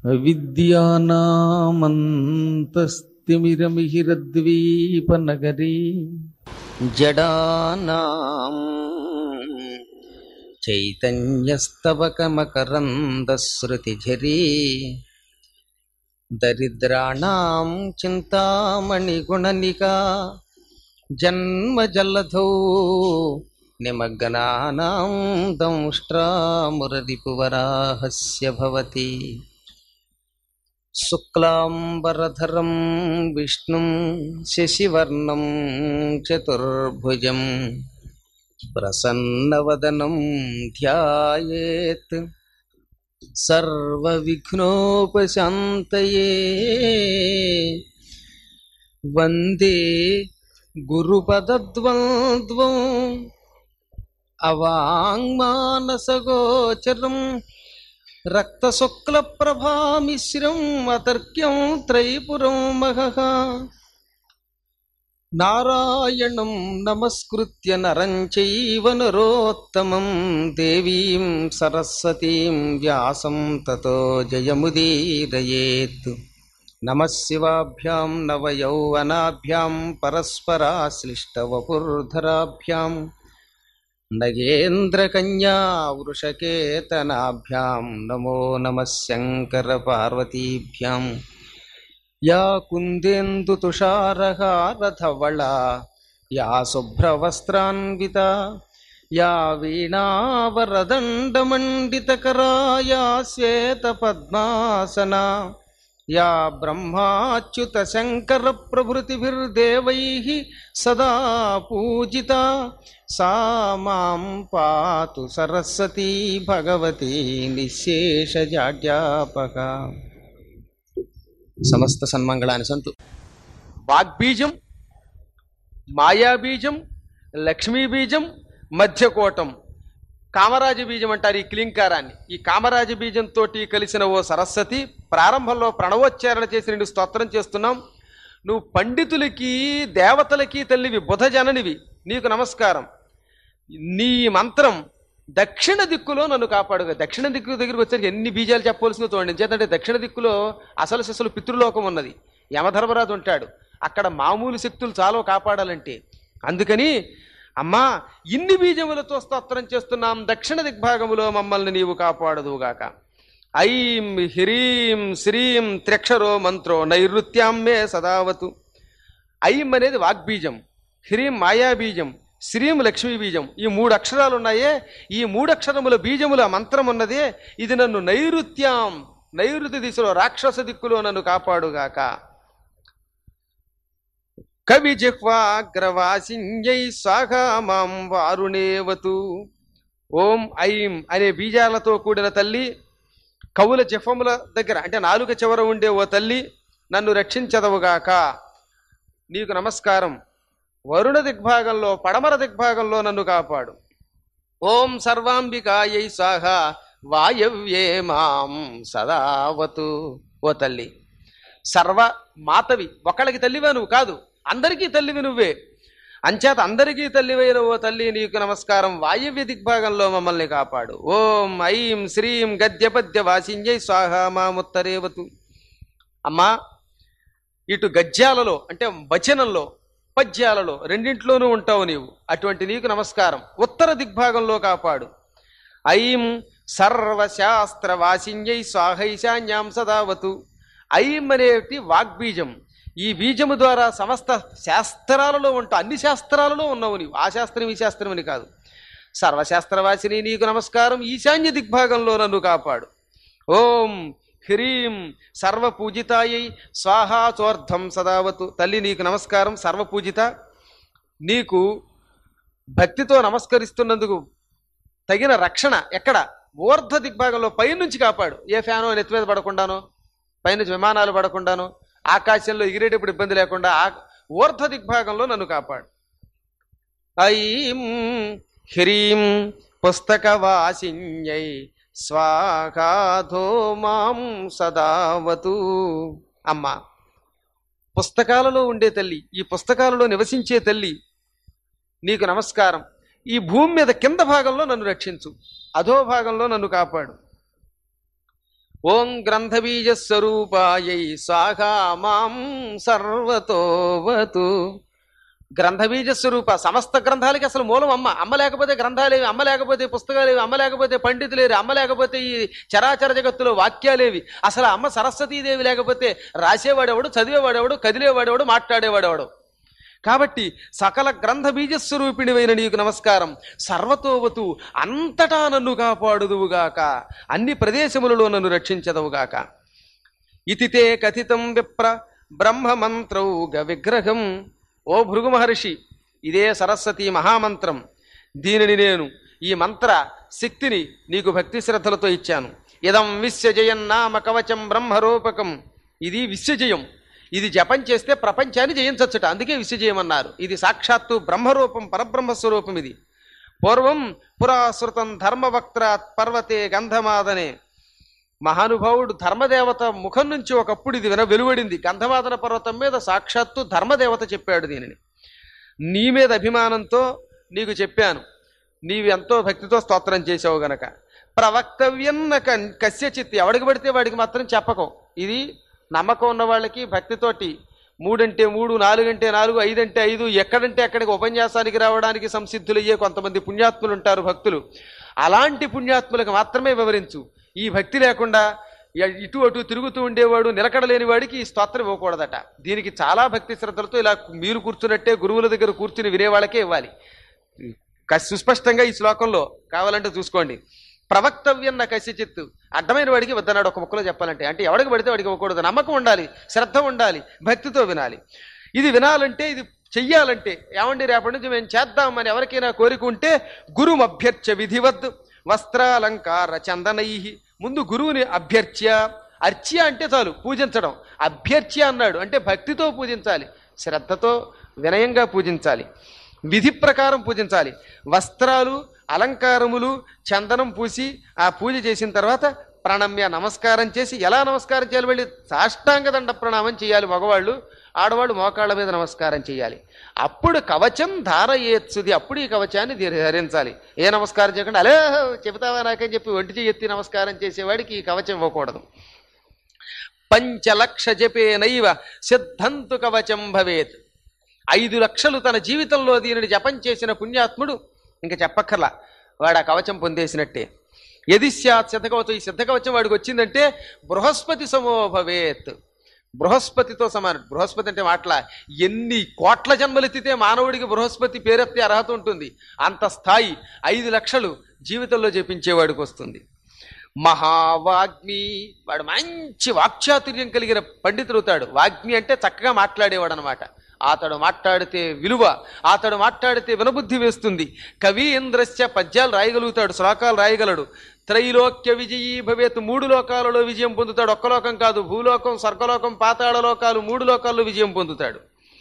అవిద్యానామంతస్తిమిరమిహిరద్వీపనగరీ జడానాం చైతన్యస్తవకమకరందశ్రుతిఝరీ దరిద్రాణాం చింతామణిగుణనికా జన్మజల్లధౌ నిమగ్నానాం దంష్ట్రామురరిపువరాహస్య భవతి శుక్లాంబరధరం విష్ణుం శశివర్ణం చతుర్భుజం ప్రసన్నవదనం ధ్యాయేత్ సర్వవిఘ్నోపశాంతయే వందే గురుపదద్వంద్వం అవాంగ్మానసగోచరం రక్తశుక్లప్రభామిశ్రం అతర్క్యం త్రైపురం మహః నారాయణం నమస్కృత్య నరం చైవ నరోత్తమం దేవీం సరస్వతీం వ్యాసం తతో జయముదీరయేత్ నమశివాభ్యాం నవయౌవనాభ్యాం పరస్పరాశ్లిష్టవపుర్ధరాభ్యాం నగేంద్రకన్యా వృషకేతనాభ్యాం నమో నమః శంకరపార్వతీభ్యాం యా కుందేందుతుషారహారధవళా యా శుభ్రవస్త్రాన్వితా యా వీణావరదండమండితకరా యా శ్వేతపద్మాసనా యా బ్రహ్మాచ్యుతశంకరప్రభృతిభిర్దేవైः సదా పూజితా సా మాం పాతు సరస్వతీ భగవతి నిశేషజాడ్యాపక సమస్త సన్మంగళాన్ని సంతు వాగ్బీజం మాయాబీజం లక్ష్మీబీజం మధ్యకోటం కామరాజ బీజం అంటారు ఈ క్లింకారాన్ని ఈ కామరాజ బీజంతో కలిసిన ఓ సరస్వతి ప్రారంభంలో ప్రణవోచ్చారణ చేసి నిన్ను స్తోత్రం చేస్తున్నాం నువ్వు పండితులకి దేవతలకి తల్లివి బుధజననివి నీకు నమస్కారం నీ మంత్రం దక్షిణ దిక్కులో నన్ను కాపాడుగా దక్షిణ దిక్కు దగ్గరికి వచ్చేసరికి ఎన్ని బీజాలు చెప్పవలసిందో చూడండి చేతంటే దక్షిణ దిక్కులో అసలు సిసలు పితృలోకం ఉన్నది యమధర్మరాజు ఉంటాడు అక్కడ మామూలు శక్తులు చాలా కాపాడాలంటే అందుకని అమ్మా ఇన్ని బీజములతో స్తోత్రం చేస్తున్నాం దక్షిణ దిగ్భాగములో మమ్మల్ని నీవు కాపాడదుగాక ఐం హ్రీం శ్రీం త్రక్షరో మంత్రో నైరుత్యాం మే సదావతు ఐం అనేది వాగ్బీజం హ్రీం మాయాబీజం శ్రీం లక్ష్మీ బీజం ఈ మూడు అక్షరాలు ఉన్నాయే ఈ మూడు అక్షరముల బీజముల మంత్రం ఉన్నదే ఇది నన్ను నైరుత్యాం నైరుతి దిశలో రాక్షస దిక్కులో నన్ను కాపాడుగాక కవి జిహ్వాగ్రవాసిన్యై స్వాహా మాం వారుణేవతు ఓం ఐం అనే బీజాలతో కూడిన తల్లి కవుల జిహ్వముల దగ్గర అంటే నాలుక చివర ఉండే ఓ తల్లి నన్ను రక్షించదవుగాక నీకు నమస్కారం వరుణ దిగ్భాగంలో పడమర దిగ్భాగంలో నన్ను కాపాడు ఓం సర్వాంబికాయై సాహ వాయవ్యే మాం సదావతు ఓ తల్లి సర్వ మాతవి ఒకళ్ళకి తల్లివే నువ్వు కాదు అందరికీ తల్లివి నువ్వే అంచేత అందరికీ తల్లివైన ఓ తల్లి నీకు నమస్కారం వాయవ్య దిగ్భాగంలో మమ్మల్ని కాపాడు ఓం ఐం శ్రీం గద్య పద్య వాసింజై స్వాహ మాముత్తరేవతు అమ్మా ఇటు గద్యాలలో అంటే వచనంలో పద్యాలలో రెండింట్లోనూ ఉంటావు నీవు అటువంటి నీకు నమస్కారం ఉత్తర దిగ్భాగంలో కాపాడు ఐం సర్వశాస్త్ర వాసిన్యై స్వాహైశాన్యాం సదావతు ఐం అనేటి వాగ్బీజం ఈ బీజము ద్వారా సమస్త శాస్త్రాలలో ఉంటావు అన్ని శాస్త్రాలలో ఉన్నావు నీవు ఆ శాస్త్రం ఈ శాస్త్రం అని కాదు సర్వశాస్త్రవాసిని నీకు నమస్కారం ఈశాన్య దిగ్భాగంలో నన్ను కాపాడు ఓం హ్రీం సర్వపూజితాయై స్వాహా చోర్ధం సదావతు తల్లి నీకు నమస్కారం సర్వపూజిత నీకు భక్తితో నమస్కరిస్తున్నందుకు తగిన రక్షణ ఎక్కడ ఊర్ధ దిగ్భాగంలో పైనుంచి కాపాడు ఏ ఫ్యానో నెత్తి మీద పడకుండానో పైనుంచి విమానాలు పడకుండానో ఆకాశంలో ఎగిరేటప్పుడు ఇబ్బంది లేకుండా ఆ ఊర్ధ దిగ్భాగంలో నన్ను కాపాడు ఐం హ్రీం పుస్తకవాసిన్యై స్వాగాధో మాం సదావతు అమ్మ పుస్తకాలలో ఉండే తల్లి ఈ పుస్తకాలలో నివసించే తల్లి నీకు నమస్కారం ఈ భూమి మీద కింద భాగంలో నన్ను రక్షించు అధో భాగంలో నన్ను కాపాడు ఓం గ్రంథబీజ స్వరూపాయై సాగా మాం సర్వతోవతు గ్రంథబీజ స్వరూప సమస్త గ్రంథాలకి అసలు మూలం అమ్మ అమ్మ లేకపోతే గ్రంథాలేవి అమ్మ లేకపోతే పుస్తకాలేవి అమ్మ లేకపోతే పండితులేరు అమ్మ లేకపోతే ఈ చరాచర జగత్తులో వాక్యాలేవి అసలు అమ్మ సరస్వతీదేవి లేకపోతే రాసేవాడెవడు చదివేవాడెవడు కదిలేవాడెవడు మాట్లాడేవాడెవడు కాబట్టి సకల గ్రంథ బీజస్వరూపిణివైన నీకు నమస్కారం సర్వతోవతు అంతటా నన్ను కాపాడుదువుగాక అన్ని ప్రదేశములలో నన్ను రక్షించదవుగాక ఇతితే కథితం విప్ర బ్రహ్మమంత్రౌగ విగ్రహం ఓ భృగు మహర్షి ఇదే సరస్వతి మహామంత్రం దీనిని నేను ఈ మంత్ర శక్తిని నీకు భక్తి శ్రద్ధలతో ఇచ్చాను ఇదం విశ్వజయం నామ కవచం బ్రహ్మరూపకం ఇది విశ్వజయం ఇది జపం చేస్తే ప్రపంచాన్ని జయించచ్చుట అందుకే విశ్వజయం అన్నారు ఇది సాక్షాత్తు బ్రహ్మరూపం పరబ్రహ్మస్వరూపం ఇది పూర్వం పురాశ్రుతం ధర్మవక్త్రాత్ పర్వతే గంధమాదనే మహానుభావుడు ధర్మదేవత ముఖం నుంచి ఒకప్పుడు ఇది విన వెలువడింది గంధమాదన పర్వతం మీద సాక్షాత్తు ధర్మదేవత చెప్పాడు దీనిని నీ మీద అభిమానంతో నీకు చెప్పాను నీవు ఎంతో భక్తితో స్తోత్రం చేసావు గనక ప్రవక్తవ్యన్న కన్- కస్యచిత్ ఎవడికి పడితే వాడికి మాత్రం చెప్పకం ఇది నమ్మకం ఉన్న వాళ్ళకి భక్తితోటి మూడంటే మూడు నాలుగంటే నాలుగు ఐదంటే ఐదు ఎక్కడంటే అక్కడికి ఉపన్యాసానికి రావడానికి సంసిద్ధులయ్యే కొంతమంది పుణ్యాత్ములు ఉంటారు భక్తులు అలాంటి పుణ్యాత్ములకు మాత్రమే వివరించు ఈ భక్తి లేకుండా ఎ- ఇటు అటు తిరుగుతూ ఉండేవాడు నిలకడలేని వాడికి ఈ స్తోత్రం ఇవ్వకూడదట దీనికి చాలా భక్తి శ్రద్ధలతో ఇలా మీరు కూర్చున్నట్టే గురువుల దగ్గర కూర్చుని వినేవాళ్ళకే ఇవ్వాలి క- సుస్పష్టంగా ఈ శ్లోకంలో కావాలంటే చూసుకోండి ప్రవక్తవ్యన్న కసిచిత్తు అడ్డమైన వాడికి వద్దన్నాడు ఒక ముక్కలో చెప్పాలంటే అంటే ఎవడికి పడితే వాడికి ఇవ్వకూడదు నమ్మకం ఉండాలి శ్రద్ధ ఉండాలి భక్తితో వినాలి ఇది వినాలంటే ఇది చెయ్యాలంటే ఏమండి రేపటి నుంచి మేము చేద్దామని ఎవరికైనా కోరిక ఉంటే గురు అభ్యర్చ విధివద్ వస్త్రాలంకార చందనై ముందు గురువుని అభ్యర్చ్య అర్చ్య అంటే చాలు పూజించడం అభ్యర్చ్య అన్నాడు అంటే భక్తితో పూజించాలి శ్రద్ధతో వినయంగా పూజించాలి విధి ప్రకారం పూజించాలి వస్త్రాలు అలంకారములు చందనం పూసి ఆ పూజ చేసిన తర్వాత ప్రణమ్య నమస్కారం చేసి ఎలా నమస్కారం చేయాలి వెళ్ళి సాష్టాంగ దండ ప్రణామం చేయాలి మగవాళ్ళు ఆడవాళ్ళు మోకాళ్ళ మీద నమస్కారం చేయాలి అప్పుడు కవచం ధారయేత్సుది అప్పుడు ఈ కవచాన్ని ధరి- ధరించాలి ఏ నమస్కారం చేయకుండా అలే చెబుతావా నాకని చెప్పి ఒంటి చేయి ఎత్తి నమస్కారం చేసేవాడికి ఈ కవచం ఇవ్వకూడదు పంచలక్ష జపేనైవ సిద్ధంతు కవచం భవేత్ ఐదు లక్షలు తన జీవితంలో దీనిని జపం చేసిన పుణ్యాత్ముడు ఇంకా చెప్పక్కర్లా వాడు ఆ కవచం పొందేసినట్టే ఎది స్యాత్ సిద్ధకవచం ఈ సిద్ధకవచం వాడికి వచ్చిందంటే బృహస్పతి సమో భవేత్ బృహస్పతితో సమానం బృహస్పతి అంటే మాటల ఎన్ని కోట్ల జన్మలెత్తితే మానవుడికి బృహస్పతి పేరెత్తే అర్హత ఉంటుంది అంత స్థాయి ఐదు లక్షలు జీవితంలో జపించేవాడికి వస్తుంది మహావాగ్మి వాడు మంచి వాక్చాతుర్యం కలిగిన పండితుడు అవుతాడు వాగ్మి అంటే చక్కగా మాట్లాడేవాడు అనమాట అతడు మాట్లాడితే విలువ అతడు మాట్లాడితే వినబుద్ధి వేస్తుంది కవి ఇంద్రస్య పద్యాలు రాయగలుగుతాడు శ్లోకాలు రాయగలడు త్రైలోక్య విజయీ భవేత్ మూడు లోకాలలో విజయం పొందుతాడు ఒక్క లోకం కాదు భూలోకం స్వర్గలోకం పాతాళ లోకాలు మూడు లోకాల్లో విజయం పొందుతాడు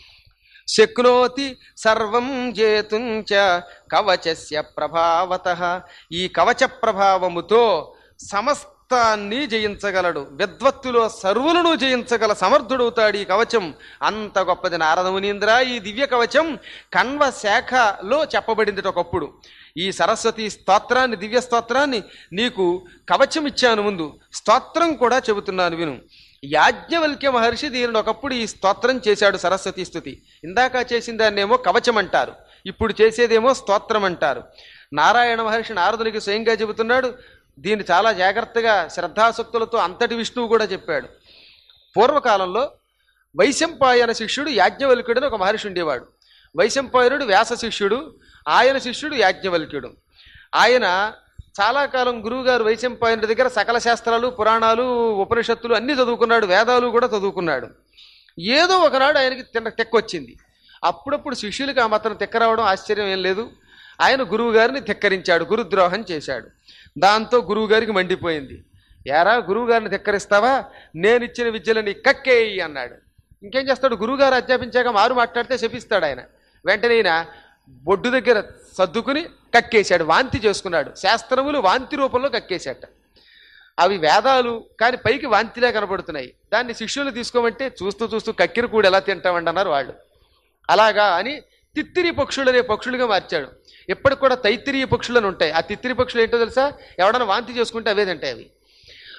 శక్నోతి సర్వం జేతుంచ కవచస్య ప్రభావత ఈ కవచ ప్రభావముతో సమస్తాన్ని జయించగలడు విద్వత్తులో సర్వులను జయించగల సమర్థుడవుతాడు ఈ కవచం అంత గొప్పది నారదమునీంద్ర ఈ దివ్య కవచం కణ్వ శాఖలో చెప్పబడింది ఒకప్పుడు ఈ సరస్వతి స్తోత్రాన్ని దివ్య స్తోత్రాన్ని నీకు కవచం ఇచ్చాను ముందు స్తోత్రం కూడా చెబుతున్నాను విను యాజ్ఞవల్క్య మహర్షి దీనిని ఒకప్పుడు ఈ స్తోత్రం చేశాడు సరస్వతి స్థుతి ఇందాక చేసిన దాన్నేమో కవచం అంటారు ఇప్పుడు చేసేదేమో స్తోత్రం అంటారు నారాయణ మహర్షి నారదునికి స్వయంగా చెబుతున్నాడు దీన్ని చాలా జాగ్రత్తగా శ్రద్ధాసక్తులతో అంతటి విష్ణువు కూడా చెప్పాడు పూర్వకాలంలో వైశంపాయన శిష్యుడు యాజ్ఞవల్క్యుడని ఒక మహర్షి ఉండేవాడు వైశంపాయనుడు వ్యాస శిష్యుడు ఆయన శిష్యుడు యాజ్ఞవల్క్యుడు ఆయన చాలా కాలం గురువుగారు వైశంపాయనుడి దగ్గర సకల శాస్త్రాలు పురాణాలు ఉపనిషత్తులు అన్నీ చదువుకున్నాడు వేదాలు కూడా చదువుకున్నాడు ఏదో ఒకనాడు ఆయనకి తిన్న తెక్కొచ్చింది అప్పుడప్పుడు శిష్యులకి ఆ మాత్రం తెక్క రావడం ఆశ్చర్యం ఏం లేదు ఆయన గురువు గారిని ధిక్కరించాడు గురుద్రోహం చేశాడు దాంతో గురువు గారికి మండిపోయింది యారా గురువు గారిని ధిక్కరిస్తావా నేను ఇచ్చిన విద్యలని కక్కేయి అన్నాడు ఇంకేం చేస్తాడు గురువుగారు అధ్యాపించాక మారు మాట్లాడితే శపిస్తాడు ఆయన వెంటనే ఈయన బొడ్డు దగ్గర సర్దుకుని కక్కేశాడు వాంతి చేసుకున్నాడు శాస్త్రములు వాంతి రూపంలో కక్కేశాట అవి వేదాలు కానీ పైకి వాంతిలా కనబడుతున్నాయి దాన్ని శిష్యులు తీసుకోమంటే చూస్తూ చూస్తూ కక్కిరి కూడా ఎలా తింటామండి అన్నారు వాళ్ళు అలాగా అని తిత్తిరి పక్షులు అనే పక్షులుగా మార్చాడు ఇప్పటికి కూడా తైత్తిరీయ పక్షులు అని ఉంటాయి ఆ తిత్తిరి పక్షులు ఏంటో తెలుసా ఎవడన్నా వాంతి చేసుకుంటే అవే తింటాయి అవి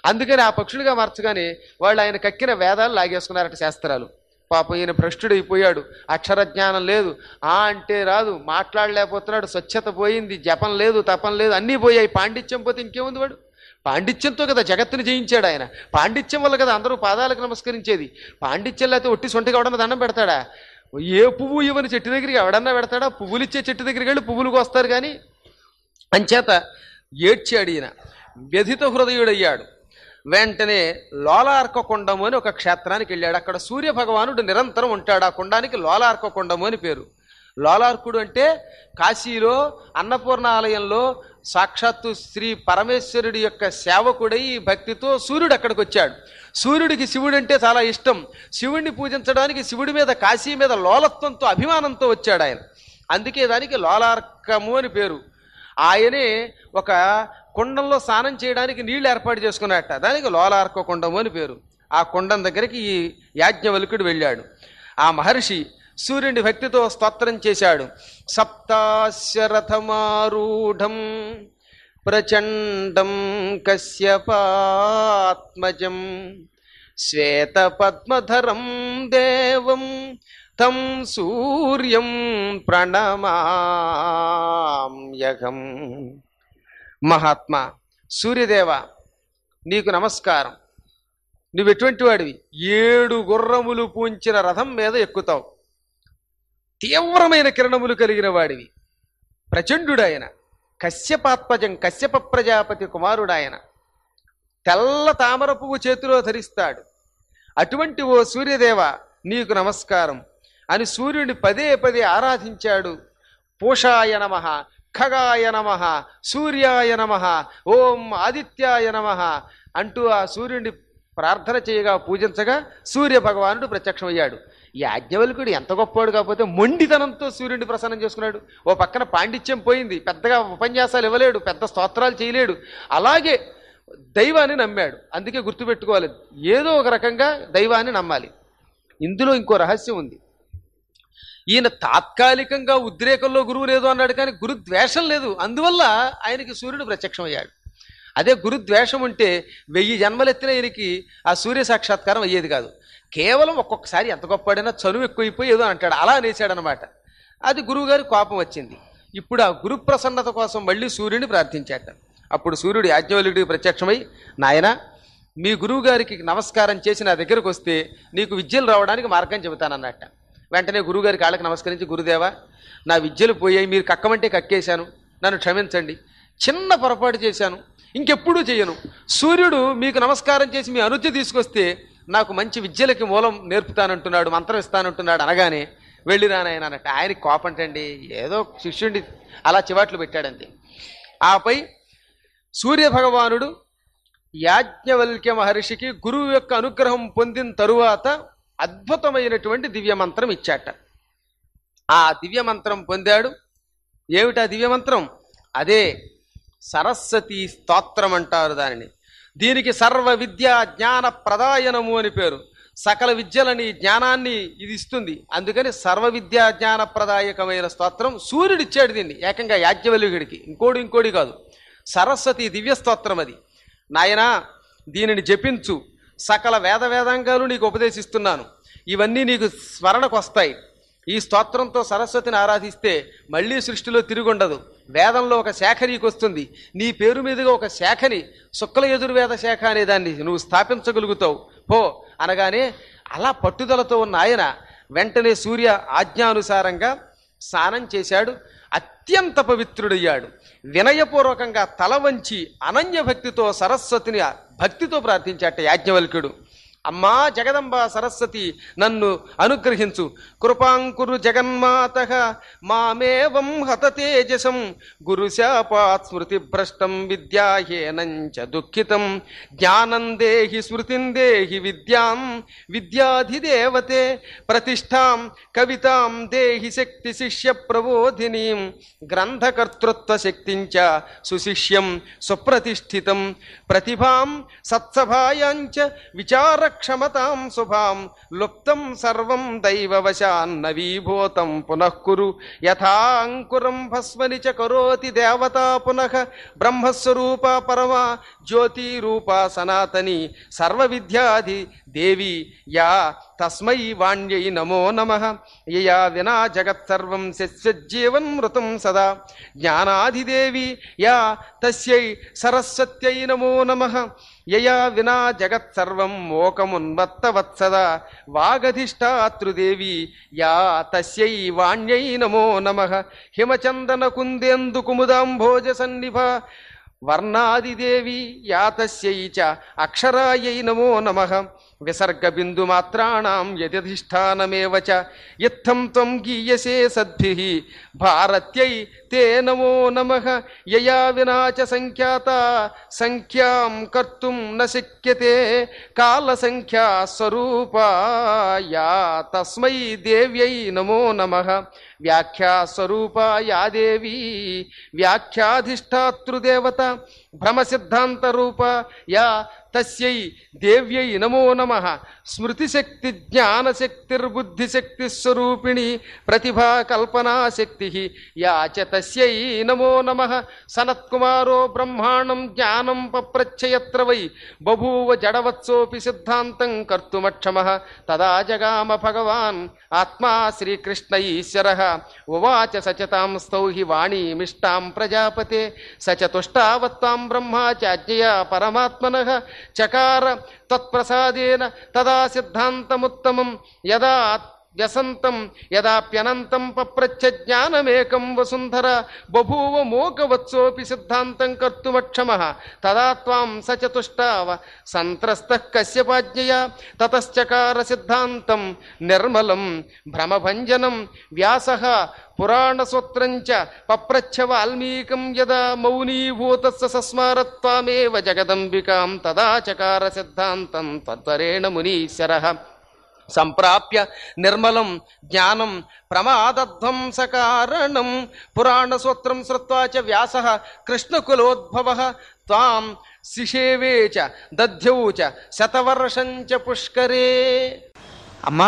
అందుకని ఆ పక్షులుగా మార్చగానే వాళ్ళు ఆయన కక్కిన వేదాలు లాగేసుకున్నారట శాస్త్రాలు పాపం ఈయన భ్రష్టుడైపోయాడు అక్షర జ్ఞానం లేదు ఆ అంటే రాదు మాట్లాడలేకపోతున్నాడు స్వచ్ఛత పోయింది జపం లేదు తపం లేదు అన్నీ పోయాయి పాండిత్యం పోతే ఇంకేముంది వాడు పాండిత్యంతో కదా జగత్తుని జయించాడు ఆయన పాండిత్యం వల్ల కదా అందరూ పాదాలకు నమస్కరించేది పాండిత్యం లేకపోతే ఒట్టి సొంటిగా ఎవడన్నా దండం పెడతాడా ఏ పువ్వు ఇవ్వని చెట్టు దగ్గరికి ఎవడన్నా పెడతాడా పువ్వులు ఇచ్చే చెట్టు దగ్గరికి వెళ్ళి పువ్వులు కోస్తారు కానీ అంచేత ఏడ్చాడు ఈయన వ్యధిత హృదయుడయ్యాడు వెంటనే లోలార్క కొండము అని ఒక క్షేత్రానికి వెళ్ళాడు అక్కడ సూర్య భగవానుడు నిరంతరం ఉంటాడు ఆ కొండానికి లోలార్క కొండము అని పేరు లోలార్కుడు అంటే కాశీలో అన్నపూర్ణ ఆలయంలో సాక్షాత్తు శ్రీ పరమేశ్వరుడి యొక్క సేవకుడై భక్తితో సూర్యుడు అక్కడికి వచ్చాడు సూర్యుడికి శివుడు అంటే చాలా ఇష్టం శివుడిని పూజించడానికి శివుడి మీద కాశీ మీద లోలత్వంతో అభిమానంతో వచ్చాడు ఆయన అందుకే దానికి లోలార్కము అని పేరు ఆయనే ఒక కుండంలో స్నానం చేయడానికి నీళ్లు ఏర్పాటు చేసుకున్నట్ట దానికి లోలార్క కుండము అని పేరు ఆ కుండం దగ్గరికి ఈ యాజ్ఞవల్కుడు వెళ్ళాడు ఆ మహర్షి సూర్యుని భక్తితో స్తోత్రం చేశాడు సప్తాశరథమారూఢం ప్రచండం కశ్యపాత్మజం శ్వేతపద్మధరం దేవం తం సూర్యం ప్రణమామ్యహం మహాత్మా సూర్యదేవ నీకు నమస్కారం నువ్వు ఎటువంటి వాడివి ఏడు గుర్రములు పూంచిన రథం మీద ఎక్కుతావు తీవ్రమైన కిరణములు కలిగిన వాడివి ప్రచండుడాయన కశ్యపాత్మజం కశ్యప ప్రజాపతి కుమారుడాయన తెల్ల తామర పువ్వు చేతిలో ధరిస్తాడు అటువంటి ఓ సూర్యదేవ నీకు నమస్కారం అని సూర్యుని పదే పదే ఆరాధించాడు పూషాయ నమ ఖగాయ నమ సూర్యాయ నమ ఓం ఆదిత్యాయ నమ అంటూ ఆ సూర్యుడిని ప్రార్థన చేయగా పూజించగా సూర్య భగవానుడు ప్రత్యక్షమయ్యాడు యాజ్ఞవల్కుడు ఎంత గొప్పవాడు కాకపోతే మొండితనంతో సూర్యుడిని ప్రసన్నం చేసుకున్నాడు ఓ పక్కన పాండిత్యం పోయింది పెద్దగా ఉపన్యాసాలు ఇవ్వలేడు పెద్ద స్తోత్రాలు చేయలేడు అలాగే దైవాన్ని నమ్మాడు అందుకే గుర్తుపెట్టుకోవాలి ఏదో ఒక రకంగా దైవాన్ని నమ్మాలి ఇందులో ఇంకో రహస్యం ఉంది ఈయన తాత్కాలికంగా ఉద్రేకంలో గురువు లేదు అన్నాడు కానీ గురు ద్వేషం లేదు అందువల్ల ఆయనకి సూర్యుడు ప్రత్యక్షమయ్యాడు అదే గురు ద్వేషం ఉంటే వెయ్యి జన్మలెత్తిన ఈయనకి ఆ సూర్య సాక్షాత్కారం అయ్యేది కాదు కేవలం ఒక్కొక్కసారి ఎంత గొప్పడైనా చనువు ఎక్కువైపోయి ఏదో అంటాడు అలా అనేసాడనమాట అది గురువుగారి కోపం వచ్చింది ఇప్పుడు ఆ గురు ప్రసన్నత కోసం మళ్ళీ సూర్యుడిని ప్రార్థించాట అప్పుడు సూర్యుడు యాజ్ఞవల్లుడికి ప్రత్యక్షమై నాయన మీ గురువు గారికి నమస్కారం చేసి నా దగ్గరకు వస్తే నీకు విద్యలు రావడానికి మార్గం చెబుతానన్నట్ట వెంటనే గురువుగారి కాళ్ళకి నమస్కరించి గురుదేవా నా విద్యలు పోయాయి మీరు కక్కమంటే కక్కేశాను నన్ను క్షమించండి చిన్న పొరపాటు చేశాను ఇంకెప్పుడూ చేయను సూర్యుడు మీకు నమస్కారం చేసి మీ అనుజ్ఞ తీసుకొస్తే నాకు మంచి విద్యలకి మూలం నేర్పుతానంటున్నాడు మంత్రం ఇస్తానంటున్నాడు అనగానే వెళ్ళి రానాయన అన్నట్టు ఆయనకి కోపంటండి ఏదో శిష్యుడి అలా చివాట్లు పెట్టాడంతే ఆపై సూర్య భగవానుడు యాజ్ఞవల్క్య మహర్షికి గురువు యొక్క అనుగ్రహం పొందిన తరువాత అద్భుతమైనటువంటి దివ్య మంత్రం ఇచ్చాట ఆ దివ్య మంత్రం పొందాడు ఏమిటా దివ్య మంత్రం అదే సరస్వతి స్తోత్రం అంటారు దానిని దీనికి సర్వ విద్యా జ్ఞాన ప్రదాయనము అని పేరు సకల విద్యలని జ్ఞానాన్ని ఇది ఇస్తుంది అందుకని సర్వ విద్యా జ్ఞాన ప్రదాయకమైన స్తోత్రం సూర్యుడు ఇచ్చాడు దీన్ని ఏకంగా యాజ్ఞవల్యుడికి ఇంకోటి ఇంకోటి కాదు సరస్వతి దివ్య స్తోత్రం అది నాయనా దీనిని జపించు సకల వేద వేదాంగాలు నీకు ఉపదేశిస్తున్నాను ఇవన్నీ నీకు స్మరణకు వస్తాయి ఈ స్తోత్రంతో సరస్వతిని ఆరాధిస్తే మళ్ళీ సృష్టిలో తిరుగుండదు వేదంలో ఒక శాఖ నీకు వస్తుంది నీ పేరు మీదుగా ఒక శాఖని శుక్ల యజుర్వేద శాఖ అనే దాన్ని నువ్వు స్థాపించగలుగుతావు పో అనగానే అలా పట్టుదలతో ఉన్న ఆయన వెంటనే సూర్య ఆజ్ఞానుసారంగా స్నానం చేశాడు అత్యంత పవిత్రుడయ్యాడు వినయపూర్వకంగా తల వంచి అనన్య భక్తితో సరస్వతిని భక్తితో ప్రార్థించాట యాజ్ఞవల్క్యుడు అమ్మా జగదంబ సరస్వతి నన్ను అనుగ్రహించు కృపాంకురు జగన్మాత మామేవం హత తేజసం గురుశాపాత్ స్మృతి భ్రష్టం విద్యాహేనంచ దుఃఖితం జ్ఞానం దేహి స్మృతిం దేహి విద్యాం విద్యాధిదేవతే ప్రతిష్టాం కవితాం దేహి శక్తి శిష్య ప్రబోధినీం గ్రంథకర్తృత్వ శక్తించ సుశిష్యం సుప్రతిష్ఠితం ప్రతిభాం సత్సభాయాంచ విచార క్షమతాం శుభాం లుప్తం సర్వం దైవవశాన్నవీభూతం పునః కురు యథాంకురం భస్మని చ కరోతి దేవతా పునః బ్రహ్మస్వరూప పరమా జ్యోతిరూప సనాతని సర్వవిద్యాధి దేవి యా తస్మై వాణ్యై నమో నమ యయా వినా జగత్సర్వం శస్యజ్జీవన్ మృతం సదా జ్ఞానాధిదేవి యా తస్యై సరస్వత్యై నమో నమ యయా వినా జగత్సర్వం మోకమున్వత్తవత్సదా వాగధిష్టాతృదేవి యా తస్యై వాణ్యై నమో నమ హిమచందన కుందేందు కుముదాంభోజ సన్నిభ వర్ణాదిదేవి యా తస్యై చ అక్షరాయై నమో నమ విసర్గబిందుమాత్రాణం యదధిష్టానమేవ చ ఇత్థం త్వం గీయసే సద్భిః భారత్యై తే నమో నమః యయా వినా చ సంఖ్యాత సంఖ్యాం కర్తుం న శక్యతే కాలసంఖ్యా స్వరూపా యా తస్మై దేవ్యై నమో నమః వ్యాఖ్యా స్వరూపా యా దేవీ వ్యాఖ్యాధిష్టాతృదేవత భ్రమసిద్ధాంత రూప యా తస్యై దేవ్యై నమో నమ స్మృతిశక్తి జ్ఞానశక్తిర్బుద్ధిశక్తి స్వరూపిణి ప్రతిభా కల్పనా శక్తి యా చ తస్యై నమో నమ సనత్కుమారో బ్రహ్మాణం జ్ఞానం పప్రచ్చయత్ర వై బభూవ జడవత్సోపి సిద్ధాంతం కర్తుమక్షమ తదా జగామ భగవాన్ ఆత్మా శ్రీకృష్ణ ఈశ్వర ఉవాచ సచతాం స్తౌహి వాణీమిష్టాం ప్రజాపతే సచతుష్టావత్తాం బ్రహ్మా చాజ్ఞయా పరమాత్మన చకార తత్ప్రసాదేన తదా సిద్ధాంతముత్తమం యదా వ్యసంతం యదాప్యనంతం పప్రచ్చ జ్ఞానమేకం వసుంధర బభూవ మోకవత్సోపి సిద్ధాంతం కర్తుమక్షమ తదా త్వాం సచతుష్టావ సంత్రస్త కశ్యపాజ్ఞయా తతశ్చకార సిద్ధాంతం నిర్మలం భ్రమభంజనం వ్యాస పురాణసూత్రం చ పప్రచ్ఛ వాల్మీకం యదా మౌనీభూత సస్మారత్వామేవ జగదంబికాం తదా చకార సిద్ధాంతం తత్వరేణ మునీశ్వర సంప్రాప్య నిర్మలం జ్ఞానం ప్రమాదధ్వంసకారణం పురాణసూత్రం శ్రుత్వా చ వ్యాస కృష్ణకులోద్భవ త్వాం శిషేవే చ దధ్యౌ చ శతవర్షం చ పుష్కరే అమ్మా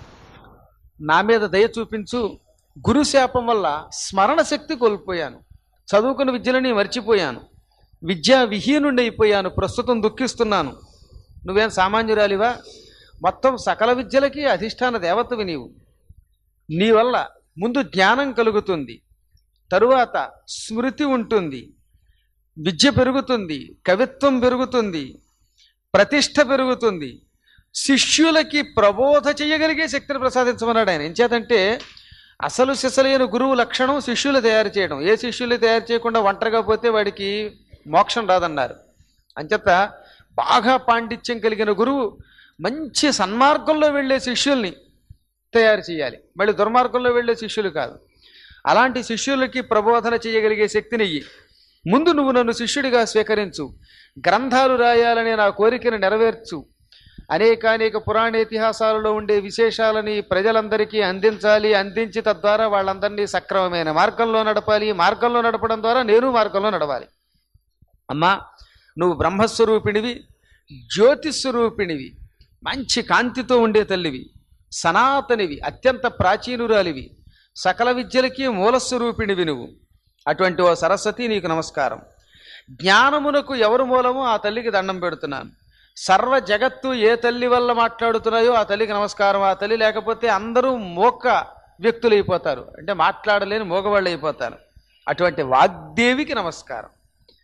నా మీద దయ చూపించు గురుశాపం వల్ల స్మరణ శక్తి కోల్పోయాను చదువుకున్న విద్యలని మర్చిపోయాను విద్యా విహీనుండి అయిపోయాను ప్రస్తుతం దుఃఖిస్తున్నాను నువ్వేం సామాన్యురాలివా మొత్తం సకల విద్యలకి అధిష్టాన దేవతవి నీవు నీ వల్ల ముందు జ్ఞానం కలుగుతుంది తరువాత స్మృతి ఉంటుంది విద్య పెరుగుతుంది కవిత్వం పెరుగుతుంది ప్రతిష్ట పెరుగుతుంది శిష్యులకి ప్రబోధ చేయగలిగే శక్తిని ప్రసాదించమన్నాడు ఆయన ఎంచేతంటే అసలు సిసలైన గురువు లక్షణం శిష్యులు తయారు చేయడం ఏ శిష్యులు తయారు చేయకుండా ఒంటరిగా పోతే వాడికి మోక్షం రాదన్నారు అంచేత బాగా పాండిత్యం కలిగిన గురువు మంచి సన్మార్గంలో వెళ్ళే శిష్యుల్ని తయారు చేయాలి మళ్ళీ దుర్మార్గంలో వెళ్ళే శిష్యులు కాదు అలాంటి శిష్యులకి ప్రబోధన చేయగలిగే శక్తిని ఇయ్యి ముందు నువ్వు నన్ను శిష్యుడిగా స్వీకరించు గ్రంథాలు రాయాలనే నా కోరికను నెరవేర్చు అనేకానేక పురాణేతిహాసాలలో ఉండే విశేషాలని ప్రజలందరికీ అందించాలి అందించి తద్వారా వాళ్ళందరినీ సక్రమమైన మార్గంలో నడపాలి మార్గంలో నడపడం ద్వారా నేను మార్గంలో నడవాలి అమ్మా నువ్వు బ్రహ్మస్వరూపిణివి జ్యోతిస్వరూపిణివి మంచి కాంతితో ఉండే తల్లివి సనాతనివి అత్యంత ప్రాచీనురాలివి సకల విద్యలకి మూలస్వరూపిణివి నువ్వు అటువంటి ఓ సరస్వతి నీకు నమస్కారం జ్ఞానమునకు ఎవరు మూలమో ఆ తల్లికి దండం పెడుతున్నాను సర్వ జగత్తు ఏ తల్లి వల్ల మాట్లాడుతున్నాయో ఆ తల్లికి నమస్కారం ఆ తల్లి లేకపోతే అందరూ మోక్క వ్యక్తులు అయిపోతారు అంటే మాట్లాడలేని మోగవాళ్ళు అయిపోతారు అటువంటి వాగ్దేవికి నమస్కారం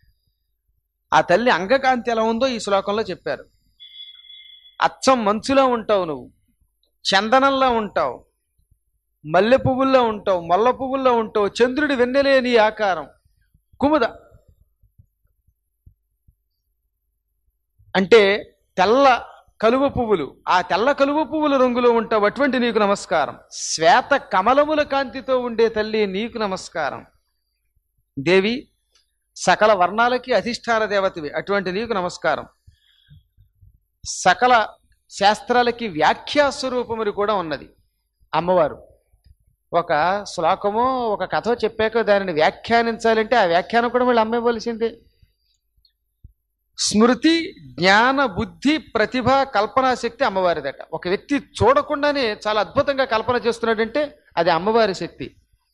ఆ తల్లి అంగకాంతి ఎలా ఉందో ఈ శ్లోకంలో చెప్పారు అచ్చం మంచులో ఉంటావు నువ్వు చందనంలో ఉంటావు మల్లె పువ్వుల్లో ఉంటావు మల్ల పువ్వుల్లో ఉంటావు చంద్రుడి వెన్నెలేని ఆకారం కుముద అంటే తెల్ల కలువ పువ్వులు ఆ తెల్ల కలువ పువ్వుల రంగులో ఉంటావు అటువంటి నీకు నమస్కారం శ్వేత కమలముల కాంతితో ఉండే తల్లి నీకు నమస్కారం దేవి సకల వర్ణాలకి అధిష్టాన దేవతవి అటువంటి నీకు నమస్కారం సకల శాస్త్రాలకి వ్యాఖ్యా స్వరూపములు కూడా ఉన్నది అమ్మవారు ఒక శ్లోకమో ఒక కథ చెప్పాక దానిని వ్యాఖ్యానించాలంటే ఆ వ్యాఖ్యానం కూడా మళ్ళీ అమ్మవలసిందే స్మృతి జ్ఞాన బుద్ధి ప్రతిభ కల్పనా శక్తి అమ్మవారిదట ఒక వ్యక్తి చూడకుండానే చాలా అద్భుతంగా కల్పన చేస్తున్నాడంటే అది అమ్మవారి శక్తి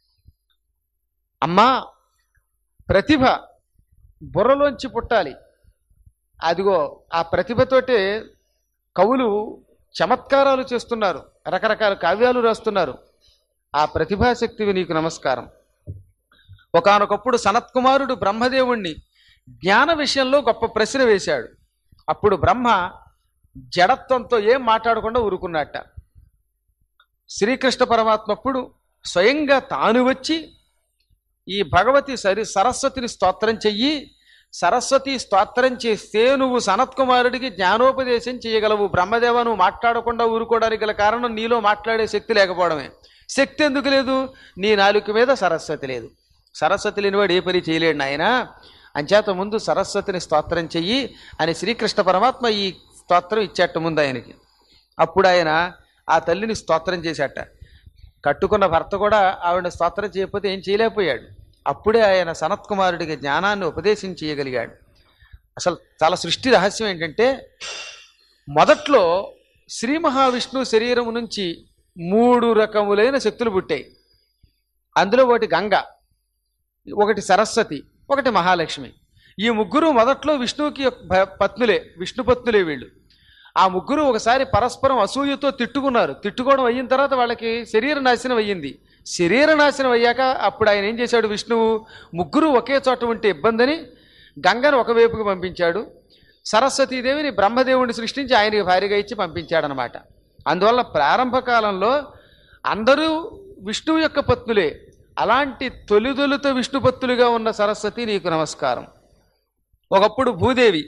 అమ్మా ప్రతిభ బుర్రలోంచి పుట్టాలి అదిగో ఆ ప్రతిభతోటే కవులు చమత్కారాలు చేస్తున్నారు రకరకాల కావ్యాలు రాస్తున్నారు ఆ ప్రతిభాశక్తివి నీకు నమస్కారం ఒకానొకప్పుడు సనత్కుమారుడు బ్రహ్మదేవుణ్ణి జ్ఞాన విషయంలో గొప్ప ప్రశ్న వేశాడు అప్పుడు బ్రహ్మ జడత్వంతో ఏం మాట్లాడకుండా ఊరుకున్నట్ట శ్రీకృష్ణ పరమాత్మప్పుడు స్వయంగా తాను వచ్చి ఈ భగవతి సరి సరస్వతిని స్తోత్రం చెయ్యి సరస్వతి స్తోత్రం చేస్తే నువ్వు సనత్కుమారుడికి జ్ఞానోపదేశం చేయగలవు బ్రహ్మదేవ నువ్వు మాట్లాడకుండా ఊరుకోవడానికి గల కారణం నీలో మాట్లాడే శక్తి లేకపోవడమే శక్తి ఎందుకు లేదు నీ నాలుక మీద సరస్వతి లేదు సరస్వతి లేనివాడు ఏ పని చేయలేడు నాయన అంచేత ముందు సరస్వతిని స్తోత్రం చెయ్యి అని శ్రీకృష్ణ పరమాత్మ ఈ స్తోత్రం ఇచ్చేట ముందు ఆయనకి అప్పుడు ఆయన ఆ తల్లిని స్తోత్రం చేశాట కట్టుకున్న భర్త కూడా ఆవిడ స్తోత్రం చేయకపోతే ఏం చేయలేకపోయాడు అప్పుడే ఆయన సనత్కుమారుడికి జ్ఞానాన్ని ఉపదేశం చేయగలిగాడు అసలు చాలా సృష్టి రహస్యం ఏంటంటే మొదట్లో శ్రీ మహావిష్ణువు శరీరం నుంచి మూడు రకములైన శక్తులు పుట్టాయి అందులో ఒకటి గంగ ఒకటి సరస్వతి ఒకటి మహాలక్ష్మి ఈ ముగ్గురు మొదట్లో విష్ణువుకి భ- పత్నులే విష్ణు పత్నులే వీళ్ళు ఆ ముగ్గురు ఒకసారి పరస్పరం అసూయతో తిట్టుకున్నారు తిట్టుకోవడం అయిన తర్వాత వాళ్ళకి శరీర నాశనం అయ్యింది శరీర నాశనం అయ్యాక అప్పుడు ఆయన ఏం చేశాడు విష్ణువు ముగ్గురు ఒకే చోట ఉంటే ఇబ్బందని గంగను ఒకవైపుకి పంపించాడు సరస్వతీదేవిని బ్రహ్మదేవుడిని సృష్టించి ఆయనకి భార్యగా ఇచ్చి పంపించాడనమాట అందువల్ల ప్రారంభ కాలంలో అందరూ విష్ణువు యొక్క పత్నులే అలాంటి తొలిదొలుత విష్ణుపత్తులుగా ఉన్న సరస్వతి నీకు నమస్కారం ఒకప్పుడు భూదేవి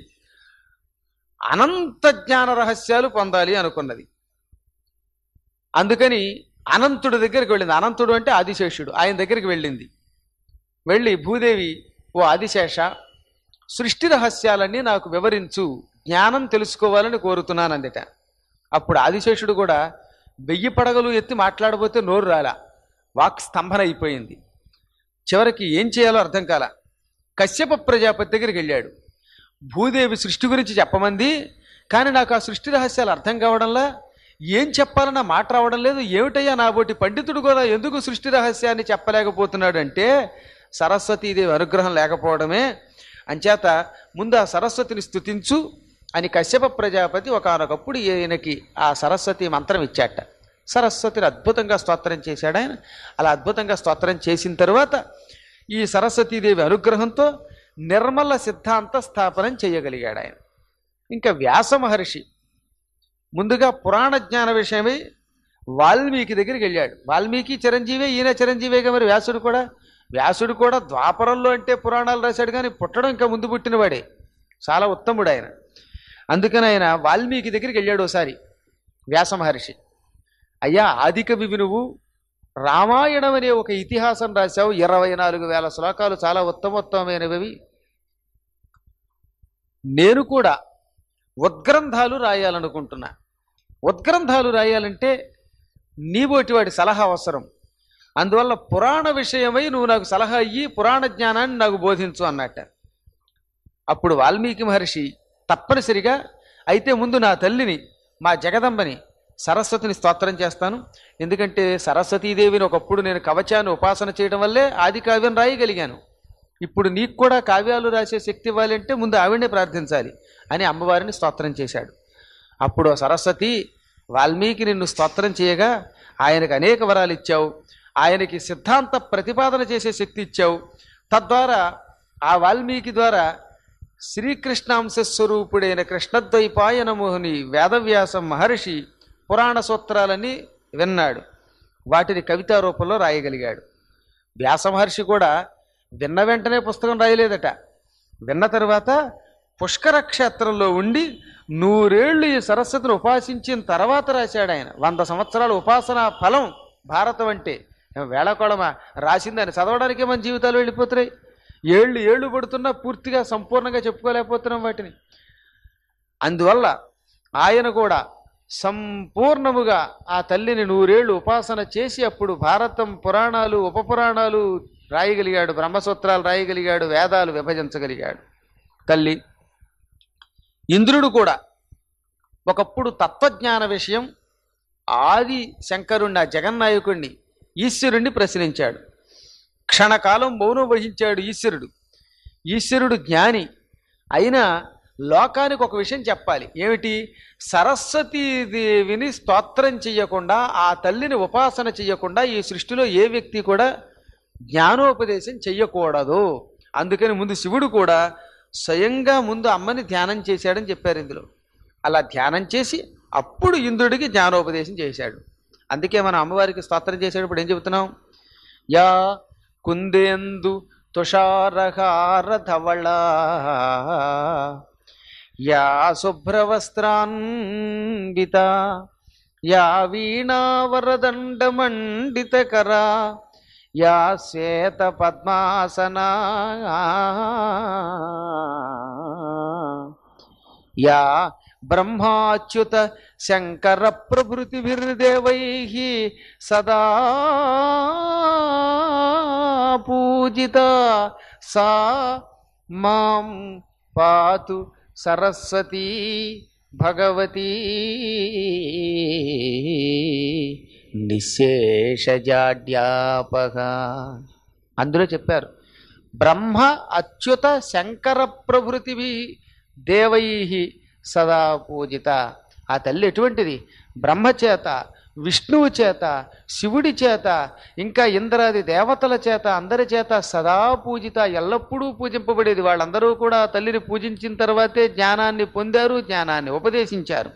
అనంత జ్ఞాన రహస్యాలు పొందాలి అనుకున్నది అందుకని అనంతుడి దగ్గరికి వెళ్ళింది అనంతుడు అంటే ఆదిశేషుడు ఆయన దగ్గరికి వెళ్ళింది వెళ్ళి భూదేవి ఓ ఆదిశేష సృష్టి రహస్యాలన్నీ నాకు వివరించు జ్ఞానం తెలుసుకోవాలని కోరుతున్నాను అందట అప్పుడు ఆదిశేషుడు కూడా వెయ్యి పడగలు ఎత్తి మాట్లాడబోతే నోరు రాలా వాక్ స్తంభన అయిపోయింది చివరికి ఏం చేయాలో అర్థం కాల కశ్యప ప్రజాపతి దగ్గరికి వెళ్ళాడు భూదేవి సృష్టి గురించి చెప్పమంది కానీ నాకు ఆ సృష్టి రహస్యాలు అర్థం కావడంలా ఏం చెప్పాలన్న మాట రావడం లేదు ఏమిటయ్యా నా బోటి పండితుడు కూడా ఎందుకు సృష్టి రహస్యాన్ని చెప్పలేకపోతున్నాడు అంటే సరస్వతీదేవి అనుగ్రహం లేకపోవడమే అంచేత ముందు ఆ సరస్వతిని స్తుతించు అని కశ్యప ప్రజాపతి ఒకనొకప్పుడు ఈయనకి ఆ సరస్వతి మంత్రం ఇచ్చాట సరస్వతిని అద్భుతంగా స్తోత్రం చేశాడు ఆయన అలా అద్భుతంగా స్తోత్రం చేసిన తర్వాత ఈ సరస్వతీదేవి అనుగ్రహంతో నిర్మల సిద్ధాంత స్థాపనం చేయగలిగాడు ఆయన ఇంకా వ్యాస మహర్షి ముందుగా పురాణ జ్ఞాన విషయమై వాల్మీకి దగ్గరికి వెళ్ళాడు వాల్మీకి చిరంజీవే ఈయన చిరంజీవేగా మరి వ్యాసుడు కూడా వ్యాసుడు కూడా ద్వాపరంలో అంటే పురాణాలు రాశాడు కానీ పుట్టడం ఇంకా ముందు పుట్టినవాడే చాలా ఉత్తముడు ఆయన అందుకని ఆయన వాల్మీకి దగ్గరికి వెళ్ళాడు ఒకసారి వ్యాస మహర్షి అయ్యా ఆదికవి నువ్వు రామాయణం అనే ఒక ఇతిహాసం రాశావు ఇరవై నాలుగు వేల శ్లోకాలు చాలా ఉత్తమోత్తమైనవి నేను కూడా ఉద్గ్రంథాలు రాయాలనుకుంటున్నా ఉద్గ్రంథాలు రాయాలంటే నీబోటి వాడి సలహా అవసరం అందువల్ల పురాణ విషయమై నువ్వు నాకు సలహా ఇయ్యి పురాణ జ్ఞానాన్ని నాకు బోధించు అన్నట్ట అప్పుడు వాల్మీకి మహర్షి తప్పనిసరిగా అయితే ముందు నా తల్లిని మా జగదంబని సరస్వతిని స్తోత్రం చేస్తాను ఎందుకంటే సరస్వతీదేవిని ఒకప్పుడు నేను కవచాన్ని ఉపాసన చేయడం వల్లే ఆది కావ్యం రాయగలిగాను ఇప్పుడు నీకు కూడా కావ్యాలు రాసే శక్తి ఇవ్వాలంటే ముందు ఆవిడనే ప్రార్థించాలి అని అమ్మవారిని స్తోత్రం చేశాడు అప్పుడు ఆ సరస్వతి వాల్మీకి నిన్ను స్తోత్రం చేయగా ఆయనకు అనేక వరాలు ఇచ్చావు ఆయనకి సిద్ధాంత ప్రతిపాదన చేసే శక్తి ఇచ్చావు తద్వారా ఆ వాల్మీకి ద్వారా శ్రీకృష్ణాంశ స్వరూపుడైన కృష్ణద్వైపాయన మోహిని వేదవ్యాసం మహర్షి పురాణ సూత్రాలని విన్నాడు వాటిని కవితా రూపంలో రాయగలిగాడు వ్యాస మహర్షి కూడా విన్న వెంటనే పుస్తకం రాయలేదట విన్న తర్వాత పుష్కర క్షేత్రంలో ఉండి నూరేళ్లు ఈ సరస్వతిని ఉపాసించిన తర్వాత రాశాడు ఆయన వంద సంవత్సరాల ఉపాసన ఫలం భారతం అంటే వేళకోళమా రాసింది ఆయన చదవడానికే మన జీవితాలు వెళ్ళిపోతున్నాయి ఏళ్ళు ఏళ్ళు పడుతున్నా పూర్తిగా సంపూర్ణంగా చెప్పుకోలేకపోతున్నాం వాటిని అందువల్ల ఆయన కూడా సంపూర్ణముగా ఆ తల్లిని నూరేళ్లు ఉపాసన చేసి అప్పుడు భారతం పురాణాలు ఉపపురాణాలు రాయగలిగాడు బ్రహ్మసూత్రాలు రాయగలిగాడు వేదాలు విభజించగలిగాడు తల్లి ఇంద్రుడు కూడా ఒకప్పుడు తత్వజ్ఞాన విషయం ఆది శంకరుణ్ణి ఆ జగన్నాయకుణ్ణి ఈశ్వరుణ్ణి ప్రశ్నించాడు క్షణకాలం మౌనం వహించాడు ఈశ్వరుడు ఈశ్వరుడు జ్ఞాని అయినా లోకానికి ఒక విషయం చెప్పాలి ఏమిటి సరస్వతీదేవిని స్తోత్రం చెయ్యకుండా ఆ తల్లిని ఉపాసన చెయ్యకుండా ఈ సృష్టిలో ఏ వ్యక్తి కూడా జ్ఞానోపదేశం చెయ్యకూడదు అందుకని ముందు శివుడు కూడా స్వయంగా ముందు అమ్మని ధ్యానం చేశాడని చెప్పారు ఇందులో అలా ధ్యానం చేసి అప్పుడు ఇంద్రుడికి జ్ఞానోపదేశం చేశాడు అందుకే మన అమ్మవారికి స్తోత్రం చేసేటప్పుడు ఏం చెబుతున్నాం యా కుందేందు తుషారహార ధవళ యా శుభ్రవస్త్రాన్విత యా వీణావరదండమండితకరా యా శ్వేత పద్మాసనా యా బ్రహ్మాచ్యుత శంకర ప్రభృతిభిర్దేవై సదా పూజిత సా మాం పాతు సరస్వతీ భగవతీ నిశేషజాడ్యాపక అందులో చెప్పారు బ్రహ్మ అచ్యుత శంకర ప్రభృతివి దేవై సదా పూజిత ఆ తల్లి ఎటువంటిది బ్రహ్మ చేత విష్ణువు చేత శివుడి చేత ఇంకా ఇంద్రాది దేవతల చేత అందరి చేత సదా పూజిత ఎల్లప్పుడూ పూజింపబడేది వాళ్ళందరూ కూడా ఆ తల్లిని పూజించిన తర్వాతే జ్ఞానాన్ని పొందారు జ్ఞానాన్ని ఉపదేశించారు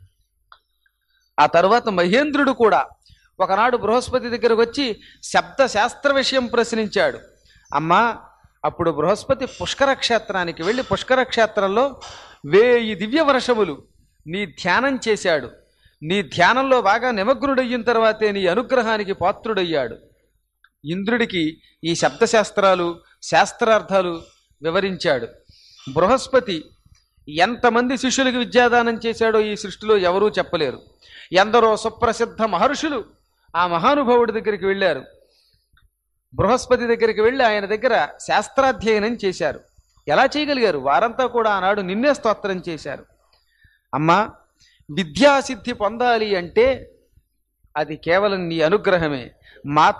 ఆ తర్వాత మహేంద్రుడు కూడా ఒకనాడు బృహస్పతి దగ్గరకు వచ్చి శబ్ద శాస్త్ర విషయం ప్రశ్నించాడు అమ్మా అప్పుడు బృహస్పతి పుష్కర క్షేత్రానికి వెళ్ళి పుష్కర క్షేత్రంలో వేయి దివ్య వర్షములు నీ ధ్యానం చేశాడు నీ ధ్యానంలో బాగా నిమగ్నుడయ్యిన తర్వాతే నీ అనుగ్రహానికి పాత్రుడయ్యాడు ఇంద్రుడికి ఈ శబ్దశాస్త్రాలు శాస్త్రార్థాలు వివరించాడు బృహస్పతి ఎంతమంది శిష్యులకు విద్యాదానం చేశాడో ఈ సృష్టిలో ఎవరూ చెప్పలేరు ఎందరో సుప్రసిద్ధ మహర్షులు ఆ మహానుభావుడి దగ్గరికి వెళ్ళారు బృహస్పతి దగ్గరికి వెళ్ళి ఆయన దగ్గర శాస్త్రాధ్యయనం చేశారు ఎలా చేయగలిగారు వారంతా కూడా ఆనాడు నిన్నే స్తోత్రం చేశారు అమ్మా విద్యాసిద్ధి పొందాలి అంటే అది కేవలం నీ అనుగ్రహమే మాత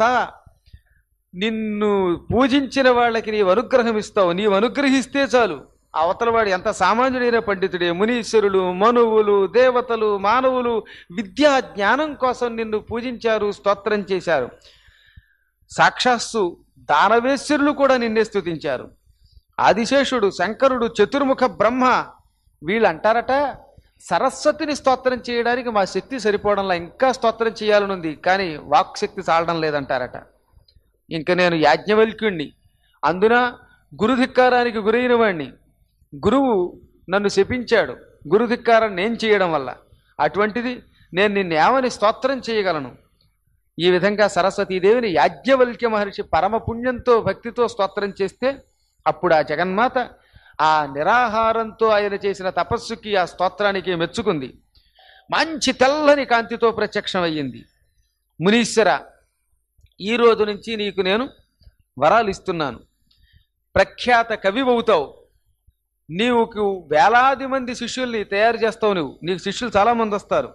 నిన్ను పూజించిన వాళ్ళకి నీవు అనుగ్రహం ఇస్తావు నీవు అనుగ్రహిస్తే చాలు అవతలవాడు ఎంత సామాన్యుడైన పండితుడే మునీశ్వరులు మనువులు దేవతలు మానవులు విద్యా జ్ఞానం కోసం నిన్ను పూజించారు స్తోత్రం చేశారు సాక్షాత్తు దానవేశ్వరులు కూడా నిన్నే స్తుతించారు ఆదిశేషుడు శంకరుడు చతుర్ముఖ బ్రహ్మ వీళ్ళు అంటారట సరస్వతిని స్తోత్రం చేయడానికి మా శక్తి సరిపోవడంలో ఇంకా స్తోత్రం చేయాలనుంది కానీ వాక్ శక్తి చాలడం లేదంటారట ఇంక నేను యాజ్ఞవల్క్యుణ్ణి అందున గురుధిక్కారానికి గురైన వాణ్ణి గురువు నన్ను శపించాడు గురుధిక్కారం నేను చేయడం వల్ల అటువంటిది నేను నిన్నేమని స్తోత్రం చేయగలను ఈ విధంగా సరస్వతీదేవిని యాజ్ఞవల్క్య మహర్షి పరమ పుణ్యంతో భక్తితో స్తోత్రం చేస్తే అప్పుడు ఆ జగన్మాత ఆ నిరాహారంతో ఆయన చేసిన తపస్సుకి ఆ స్తోత్రానికి మెచ్చుకుంది మంచి తెల్లని కాంతితో ప్రత్యక్షమయ్యింది మునీశ్వర ఈ రోజు నుంచి నీకు నేను వరాలు ఇస్తున్నాను ప్రఖ్యాత కవి అవుతావు నీవుకు వేలాది మంది శిష్యుల్ని తయారు చేస్తావు నువ్వు నీకు శిష్యులు చాలామంది వస్తారు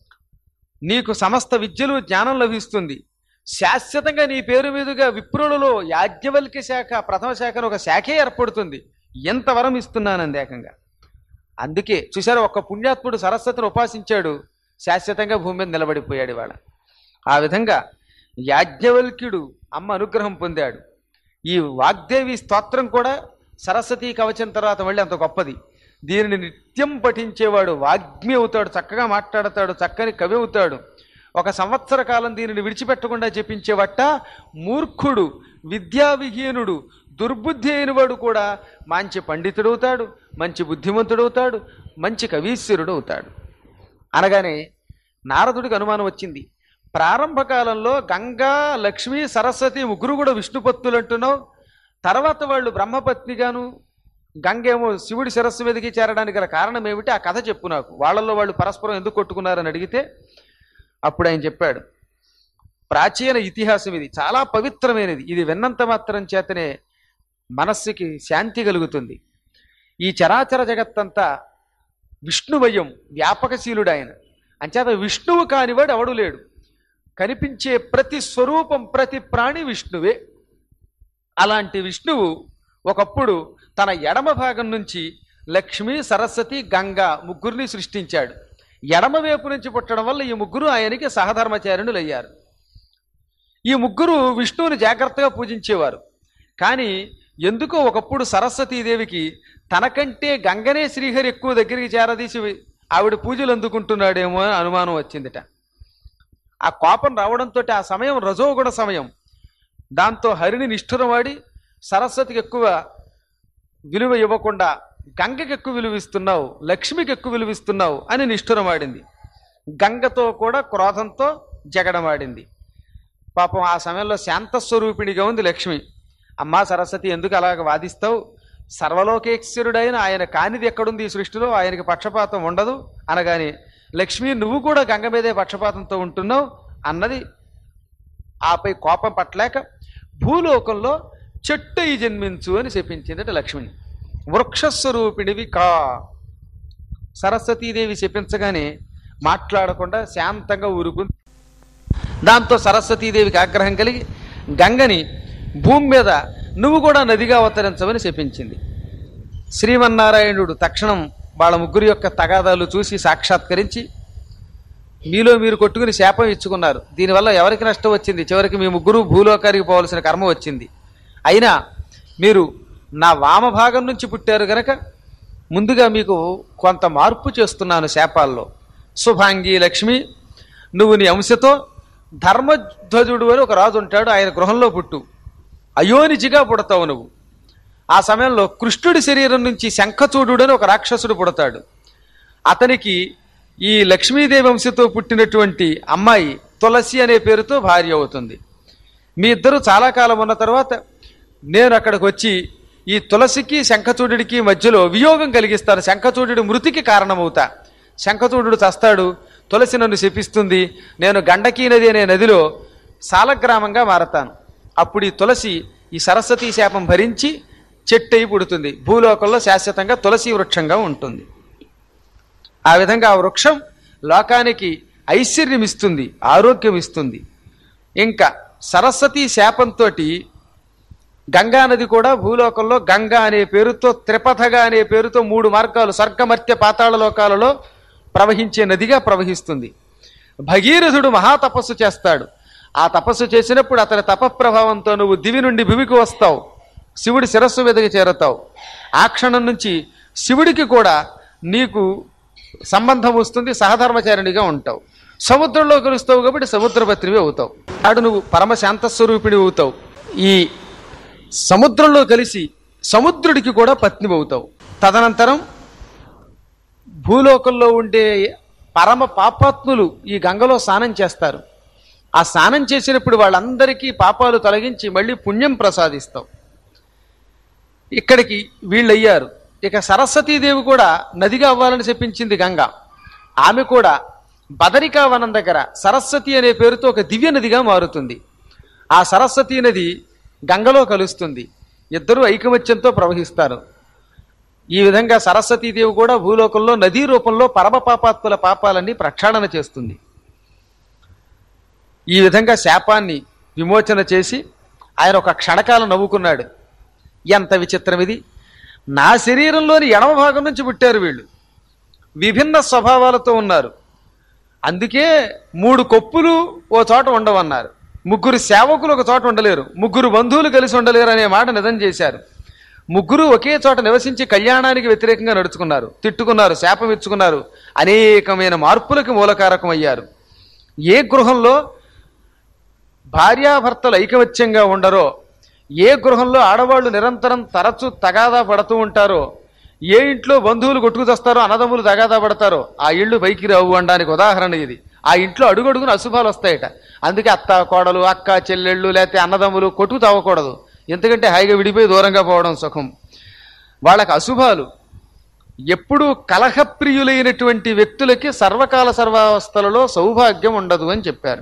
నీకు సమస్త విద్యలు జ్ఞానం లభిస్తుంది శాశ్వతంగా నీ పేరు మీదుగా విప్రులలో యాజ్ఞవల్క్య శాఖ ప్రథమ శాఖను ఒక శాఖే ఏర్పడుతుంది ఎంత వరం ఇస్తున్నానంది ఏకంగా అందుకే చూసారా ఒక్క పుణ్యాత్ముడు సరస్వతిని ఉపాసించాడు శాశ్వతంగా భూమి మీద నిలబడిపోయాడు ఇవాళ ఆ విధంగా యాజ్ఞవల్క్యుడు అమ్మ అనుగ్రహం పొందాడు ఈ వాగ్దేవి స్తోత్రం కూడా సరస్వతీ కవచం తర్వాత మళ్ళీ అంత గొప్పది దీనిని నిత్యం పఠించేవాడు వాగ్మి అవుతాడు చక్కగా మాట్లాడతాడు చక్కని కవి అవుతాడు ఒక సంవత్సర కాలం దీనిని విడిచిపెట్టకుండా చెప్పించేవట మూర్ఖుడు విద్యావిహీనుడు దుర్బుద్ధి అయినవాడు కూడా మంచి పండితుడవుతాడు మంచి బుద్ధిమంతుడవుతాడు మంచి కవీశ్వరుడు అవుతాడు అనగానే నారదుడికి అనుమానం వచ్చింది ప్రారంభ కాలంలో గంగా లక్ష్మి సరస్వతి ముగ్గురు కూడా విష్ణుపత్తులు అంటున్నావు తర్వాత వాళ్ళు బ్రహ్మపత్నిగాను గంగేమో శివుడి శిరస్సు మీదకి చేరడానికి గల కారణం ఏమిటి ఆ కథ చెప్పు నాకు వాళ్ళల్లో వాళ్ళు పరస్పరం ఎందుకు కొట్టుకున్నారని అడిగితే అప్పుడు ఆయన చెప్పాడు ప్రాచీన ఇతిహాసం ఇది చాలా పవిత్రమైనది ఇది విన్నంత మాత్రం చేతనే మనస్సుకి శాంతి కలుగుతుంది ఈ చరాచర జగత్తంతా విష్ణువయం వ్యాపకశీలుడు ఆయన అంచేత విష్ణువు కానివాడు ఎవడు లేడు కనిపించే ప్రతి స్వరూపం ప్రతి ప్రాణి విష్ణువే అలాంటి విష్ణువు ఒకప్పుడు తన ఎడమ భాగం నుంచి లక్ష్మి సరస్వతి గంగ ముగ్గురిని సృష్టించాడు ఎడమ వైపు నుంచి పుట్టడం వల్ల ఈ ముగ్గురు ఆయనకి సహధర్మచారిణులు అయ్యారు ఈ ముగ్గురు విష్ణువుని జాగ్రత్తగా పూజించేవారు కానీ ఎందుకో ఒకప్పుడు సరస్వతీదేవికి తనకంటే గంగనే శ్రీహరి ఎక్కువ దగ్గరికి చేరదీసి ఆవిడ పూజలు అందుకుంటున్నాడేమో అని అనుమానం వచ్చిందిట ఆ కోపం రావడంతో ఆ సమయం రజోగుణ సమయం దాంతో హరిని నిష్ఠురవాడి సరస్వతికి ఎక్కువ విలువ ఇవ్వకుండా గంగకి ఎక్కువ విలువ ఇస్తున్నావు లక్ష్మికి ఎక్కువ విలువ ఇస్తున్నావు అని నిష్ఠురమాడింది గంగతో కూడా క్రోధంతో జగడమాడింది పాపం ఆ సమయంలో శాంతస్వరూపిణిగా ఉంది లక్ష్మి అమ్మా సరస్వతి ఎందుకు అలాగ వాదిస్తావు సర్వలోకేశ్వరుడైన ఆయన కానిది ఎక్కడుంది ఈ సృష్టిలో ఆయనకి పక్షపాతం ఉండదు అనగాని లక్ష్మి నువ్వు కూడా గంగ మీదే పక్షపాతంతో ఉంటున్నావు అన్నది ఆపై కోపం పట్టలేక భూలోకంలో చెట్టు ఈ జన్మించు అని చెప్పించిందట లక్ష్మిని వృక్షస్వరూపిణివి కా సరస్వతీదేవి చెప్పించగానే మాట్లాడకుండా శాంతంగా ఊరుకుంది దాంతో సరస్వతీదేవికి ఆగ్రహం కలిగి గంగని భూమి మీద నువ్వు కూడా నదిగా అవతరించమని చెప్పించింది శ్రీమన్నారాయణుడు తక్షణం వాళ్ళ ముగ్గురి యొక్క తగాదాలు చూసి సాక్షాత్కరించి మీలో మీరు కొట్టుకుని శాపం ఇచ్చుకున్నారు దీనివల్ల ఎవరికి నష్టం వచ్చింది చివరికి మీ ముగ్గురు భూలోకానికి పోవలసిన కర్మ వచ్చింది అయినా మీరు నా వామభాగం నుంచి పుట్టారు గనక ముందుగా మీకు కొంత మార్పు చేస్తున్నాను శాపాల్లో శుభాంగి లక్ష్మి నువ్వు నీ అంశతో ధర్మధ్వజుడు అని ఒక రాజు ఉంటాడు ఆయన గృహంలో పుట్టు అయోనిజిగా పుడతావు నువ్వు ఆ సమయంలో కృష్ణుడి శరీరం నుంచి శంఖచూడు అని ఒక రాక్షసుడు పుడతాడు అతనికి ఈ లక్ష్మీదేవి వంశతో పుట్టినటువంటి అమ్మాయి తులసి అనే పేరుతో భార్య అవుతుంది మీ ఇద్దరు చాలా కాలం ఉన్న తర్వాత నేను అక్కడికి వచ్చి ఈ తులసికి శంఖచూడుడికి మధ్యలో వియోగం కలిగిస్తాను శంఖచూడుడి మృతికి కారణమవుతా శంఖచూడుడు చస్తాడు తులసి నన్ను శపిస్తుంది నేను గండకీ నది అనే నదిలో సాలగ్రామంగా మారతాను అప్పుడు ఈ తులసి ఈ సరస్వతీ శాపం భరించి చెట్టయి పుడుతుంది భూలోకంలో శాశ్వతంగా తులసి వృక్షంగా ఉంటుంది ఆ విధంగా ఆ వృక్షం లోకానికి ఐశ్వర్యం ఇస్తుంది ఆరోగ్యం ఇస్తుంది ఇంకా సరస్వతి శాపంతో గంగా నది కూడా భూలోకంలో గంగా అనే పేరుతో త్రిపథగా అనే పేరుతో మూడు మార్గాలు స్వర్గమర్త్య పాతాళ లోకాలలో ప్రవహించే నదిగా ప్రవహిస్తుంది భగీరథుడు మహాతపస్సు చేస్తాడు ఆ తపస్సు చేసినప్పుడు అతని తపప్రభావంతో నువ్వు దివి నుండి భూమికి వస్తావు శివుడి శిరస్సు మీదకి చేరతావు ఆ క్షణం నుంచి శివుడికి కూడా నీకు సంబంధం వస్తుంది సహధర్మచారిణిగా ఉంటావు సముద్రంలో కలుస్తావు కాబట్టి సముద్రపత్రివి అవుతావు ఆడు నువ్వు పరమ శాంతస్వరూపిణి అవుతావు ఈ సముద్రంలో కలిసి సముద్రుడికి కూడా పత్ని అవుతావు తదనంతరం భూలోకంలో ఉండే పరమ పాపాత్ములు ఈ గంగలో స్నానం చేస్తారు ఆ స్నానం చేసినప్పుడు వాళ్ళందరికీ పాపాలు తొలగించి మళ్ళీ పుణ్యం ప్రసాదిస్తావు ఇక్కడికి వీళ్ళయ్యారు ఇక సరస్వతీదేవి కూడా నదిగా అవ్వాలని చెప్పించింది గంగ ఆమె కూడా బదరికా వనం దగ్గర సరస్వతి అనే పేరుతో ఒక దివ్య నదిగా మారుతుంది ఆ సరస్వతీ నది గంగలో కలుస్తుంది ఇద్దరూ ఐకమత్యంతో ప్రవహిస్తారు ఈ విధంగా సరస్వతీదేవి కూడా భూలోకంలో నదీ రూపంలో పరమ పాపాత్ముల పాపాలన్నీ ప్రక్షాళన చేస్తుంది ఈ విధంగా శాపాన్ని విమోచన చేసి ఆయన ఒక క్షణకాలం నవ్వుకున్నాడు ఎంత విచిత్రం ఇది నా శరీరంలోని ఎడమ భాగం నుంచి పుట్టారు వీళ్ళు విభిన్న స్వభావాలతో ఉన్నారు అందుకే మూడు కొప్పులు ఓ చోట ఉండవన్నారు ముగ్గురు సేవకులు ఒక చోట ఉండలేరు ముగ్గురు బంధువులు కలిసి ఉండలేరు అనే మాట నిజం చేశారు ముగ్గురు ఒకే చోట నివసించి కళ్యాణానికి వ్యతిరేకంగా నడుచుకున్నారు తిట్టుకున్నారు శాపం ఇచ్చుకున్నారు అనేకమైన మార్పులకు మూలకారకం అయ్యారు ఏ గృహంలో భార్యాభర్తలు ఐకమత్యంగా ఉండరో ఏ గృహంలో ఆడవాళ్ళు నిరంతరం తరచు తగాదా పడుతూ ఉంటారో ఏ ఇంట్లో బంధువులు కొట్టుకుతొస్తారో అన్నదమ్ములు తగాదా పడతారో ఆ ఇళ్ళు పైకి రావు అనడానికి ఉదాహరణ ఇది ఆ ఇంట్లో అడుగడుగున అశుభాలు వస్తాయట అందుకే అత్త కోడలు అక్క చెల్లెళ్ళు లేకపోతే అన్నదమ్ములు కొట్టుకు తావకూడదు ఎందుకంటే హాయిగా విడిపోయి దూరంగా పోవడం సుఖం వాళ్ళకి అశుభాలు ఎప్పుడూ కలహప్రియులైనటువంటి వ్యక్తులకి సర్వకాల సర్వావస్థలలో సౌభాగ్యం ఉండదు అని చెప్పారు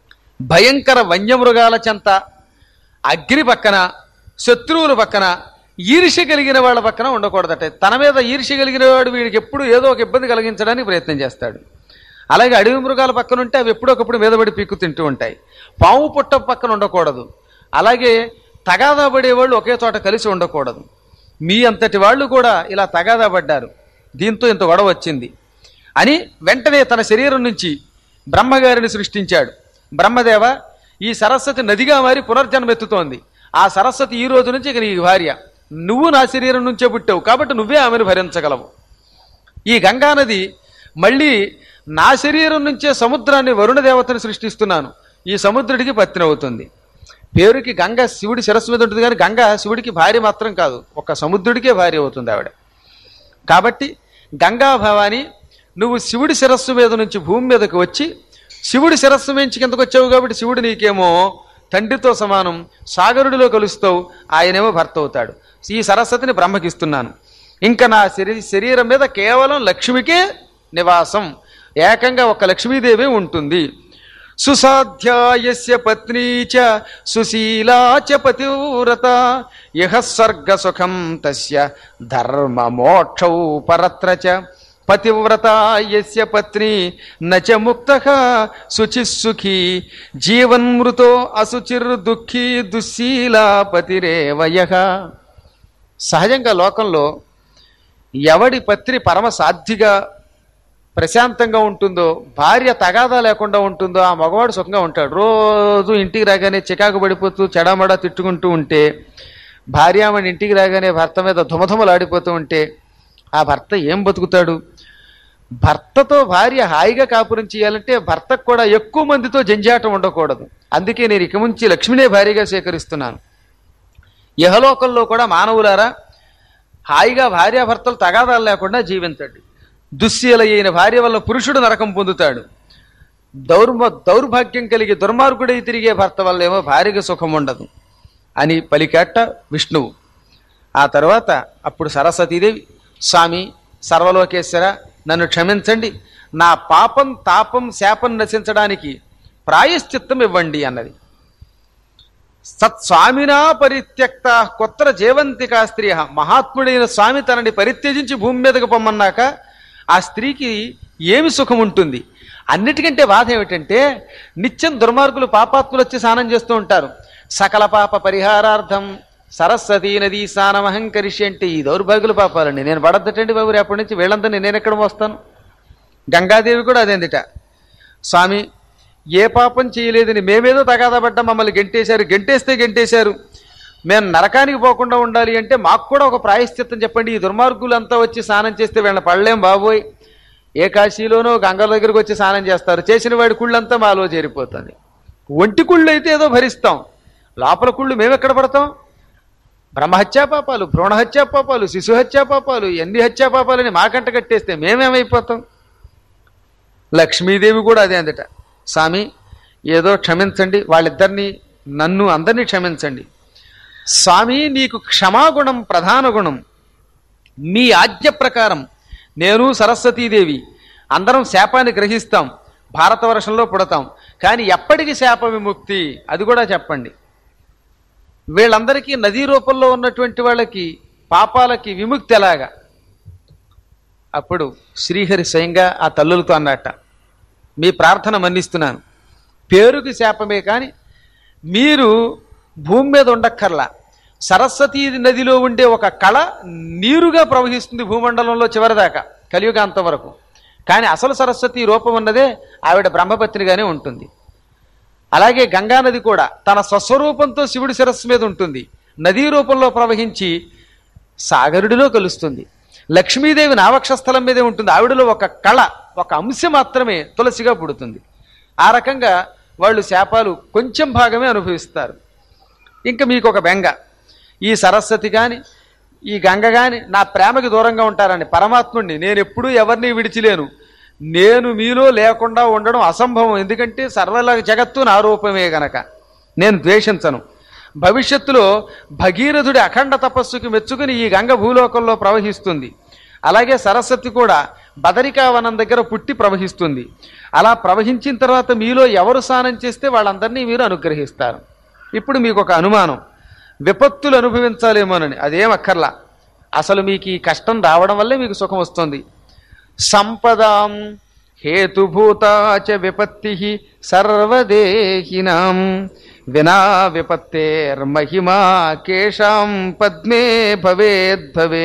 భయంకర వన్యమృగాల చెంత అగ్ని పక్కన శత్రువుల పక్కన ఈర్ష్య కలిగిన వాళ్ళ పక్కన ఉండకూడదట తన మీద ఈర్ష్య కలిగిన వాడు వీడికి ఎప్పుడు ఏదో ఒక ఇబ్బంది కలిగించడానికి ప్రయత్నం చేస్తాడు అలాగే అడవి మృగాల పక్కన ఉంటే అవి ఎప్పుడొకప్పుడు మీద పడి పీక్కు తింటూ ఉంటాయి పాము పుట్ట పక్కన ఉండకూడదు అలాగే తగాదా పడేవాళ్ళు ఒకే చోట కలిసి ఉండకూడదు మీ అంతటి వాళ్ళు కూడా ఇలా తగాదా పడ్డారు దీంతో ఇంత గొడవ వచ్చింది అని వెంటనే తన శరీరం నుంచి బ్రహ్మగారిని సృష్టించాడు బ్రహ్మదేవ ఈ సరస్వతి నదిగా మారి పునర్జన్మెత్తుతోంది ఆ సరస్వతి ఈ రోజు నుంచి ఇక నీ భార్య నువ్వు నా శరీరం నుంచే పుట్టావు కాబట్టి నువ్వే ఆమెను భరించగలవు ఈ గంగా నది మళ్ళీ నా శరీరం నుంచే సముద్రాన్ని వరుణ దేవతని సృష్టిస్తున్నాను ఈ సముద్రుడికి పత్ని అవుతుంది పేరుకి గంగ శివుడి శిరస్సు మీద ఉంటుంది కానీ గంగ శివుడికి భార్య మాత్రం కాదు ఒక సముద్రుడికే భార్య అవుతుంది ఆవిడ కాబట్టి గంగా భవాని నువ్వు శివుడి శిరస్సు మీద నుంచి భూమి మీదకి వచ్చి శివుడి శిరస్సు మించి కిందకు వచ్చావు కాబట్టి శివుడు నీకేమో తండ్రితో సమానం సాగరుడిలో కలుస్తావు ఆయనేమో భర్త అవుతాడు ఈ సరస్వతిని బ్రహ్మకిస్తున్నాను ఇంకా నా శరీ శరీరం మీద కేవలం లక్ష్మికే నివాసం ఏకంగా ఒక లక్ష్మీదేవి ఉంటుంది సుసాధ్యాయస్య పత్నీ చ సుశీలా చ పతివ్రత ఇహ స్వర్గ సుఖం తస్య ధర్మ మోక్షౌ పరత్ర చ పతివ్రత యస్య పత్ని నచ ముక్త శుచిస్సుఖీ జీవన్మృతో అశుచిర్ దుఃఖీ దుశ్శీలా పతిరేవయ సహజంగా లోకంలో ఎవడి పత్రి పరమ సాధ్విగా ప్రశాంతంగా ఉంటుందో భార్య తగాదా లేకుండా ఉంటుందో ఆ మగవాడు సుఖంగా ఉంటాడు రోజు ఇంటికి రాగానే చికాకు పడిపోతూ చెడామడా తిట్టుకుంటూ ఉంటే భార్యామణి ఇంటికి రాగానే భర్త మీద ధుమధుమలాడిపోతూ ఉంటే ఆ భర్త ఏం బతుకుతాడు భర్తతో భార్య హాయిగా కాపురం చేయాలంటే భర్తకు కూడా ఎక్కువ మందితో జంజాటం ఉండకూడదు అందుకే నేను ఇక నుంచి లక్ష్మినే భార్యగా స్వీకరిస్తున్నాను ఇహలోకంలో కూడా మానవులారా హాయిగా భార్యాభర్తలు తగాదాలు లేకుండా జీవించండి దుశ్శీలైన భార్య వల్ల పురుషుడు నరకం పొందుతాడు దౌర్మ దౌర్భాగ్యం కలిగి దుర్మార్గుడై తిరిగే భర్త వల్ల ఏమో భార్యకి సుఖం ఉండదు అని పలికాట విష్ణువు ఆ తర్వాత అప్పుడు సరస్వతీదేవి స్వామి సర్వలోకేశ్వర నన్ను క్షమించండి నా పాపం తాపం శాపం నశించడానికి ప్రాయశ్చిత్తం ఇవ్వండి అన్నది సత్స్వామినా పరిత్యక్త కొత్త జీవంతికా స్త్రీ మహాత్ముడైన స్వామి తనని పరిత్యజించి భూమి మీదకు పొమ్మన్నాక ఆ స్త్రీకి ఏమి సుఖం ఉంటుంది అన్నిటికంటే బాధ ఏమిటంటే నిత్యం దుర్మార్గులు పాపాత్ములు వచ్చి స్నానం చేస్తూ ఉంటారు సకల పాప పరిహారార్థం సరస్వతీ నదీ స్నానమహం కరిషి అంటే ఈ దౌర్భాగ్యుల పాపాలండి నేను పడద్దటండి బాబు రేపటి నుంచి వీళ్ళందరినీ నేను ఎక్కడ మోస్తాను గంగాదేవి కూడా అదేందిట స్వామి ఏ పాపం చేయలేదని మేమేదో తగాదపడ్డా మమ్మల్ని గెంటేశారు గెంటేస్తే గెంటేశారు మేము నరకానికి పోకుండా ఉండాలి అంటే మాకు కూడా ఒక ప్రాయశ్చిత్తం చెప్పండి ఈ దుర్మార్గులంతా వచ్చి స్నానం చేస్తే వీళ్ళని పడలేం బాబోయ్ ఏ కాశీలోనో గంగల దగ్గరకు వచ్చి స్నానం చేస్తారు చేసిన వాడి కుళ్ళంతా మాలో చేరిపోతుంది ఒంటి కుళ్ళు అయితే ఏదో భరిస్తాం లోపల కుళ్ళు మేము ఎక్కడ పడతాం బ్రహ్మహత్యా పాపాలు భ్రూణహత్యా పాపాలు శిశుహత్యా పాపాలు ఎన్ని హత్యా పాపాలని మాకంట కట్టేస్తే మేమేమైపోతాం లక్ష్మీదేవి కూడా అదే అందట స్వామి ఏదో క్షమించండి వాళ్ళిద్దరిని నన్ను అందరినీ క్షమించండి స్వామి నీకు క్షమాగుణం ప్రధాన గుణం మీ ఆజ్ఞ ప్రకారం నేను సరస్వతీదేవి అందరం శాపాన్ని గ్రహిస్తాం భారతవర్షంలో పుడతాం కానీ ఎప్పటికి శాప విముక్తి అది కూడా చెప్పండి వీళ్ళందరికీ నదీ రూపంలో ఉన్నటువంటి వాళ్ళకి పాపాలకి విముక్తి ఎలాగా అప్పుడు శ్రీహరి స్వయంగా ఆ తల్లులతో అన్నట్ట మీ ప్రార్థన మన్నిస్తున్నాను పేరుకి శాపమే కానీ మీరు భూమి మీద ఉండక్కర్లా సరస్వతీ నదిలో ఉండే ఒక కళ నీరుగా ప్రవహిస్తుంది భూమండలంలో చివరిదాకా కలియుగాంతం వరకు కానీ అసలు సరస్వతి రూపం ఉన్నదే ఆవిడ బ్రహ్మపత్నిగానే ఉంటుంది అలాగే గంగానది కూడా తన స్వస్వరూపంతో శివుడి శిరస్సు మీద ఉంటుంది నదీ రూపంలో ప్రవహించి సాగరుడిలో కలుస్తుంది లక్ష్మీదేవి నావక్షస్థలం మీదే ఉంటుంది ఆవిడలో ఒక కళ ఒక అంశం మాత్రమే తులసిగా పుడుతుంది ఆ రకంగా వాళ్ళు శాపాలు కొంచెం భాగమే అనుభవిస్తారు ఇంకా మీకు ఒక బెంగ ఈ సరస్వతి కానీ ఈ గంగ కానీ నా ప్రేమకి దూరంగా ఉంటారని పరమాత్ముడిని నేను ఎప్పుడూ ఎవరిని విడిచిలేను నేను మీలో లేకుండా ఉండడం అసంభవం ఎందుకంటే సర్వల జగత్తు నా రూపమే గనక నేను ద్వేషించను భవిష్యత్తులో భగీరథుడి అఖండ తపస్సుకి మెచ్చుకుని ఈ గంగ భూలోకంలో ప్రవహిస్తుంది అలాగే సరస్వతి కూడా బదరికావనం దగ్గర పుట్టి ప్రవహిస్తుంది అలా ప్రవహించిన తర్వాత మీలో ఎవరు స్నానం చేస్తే వాళ్ళందరినీ మీరు అనుగ్రహిస్తారు ఇప్పుడు మీకు ఒక అనుమానం విపత్తులు అనుభవించాలేమోనని అదేం అక్కర్లా అసలు మీకు ఈ కష్టం రావడం వల్లే మీకు సుఖం వస్తుంది సంపదాం హేతుభూతాచ విపత్తి సర్వదేహినాం వినా విపత్తేర్మహిమా కేషాం పద్మే భవేద్భవే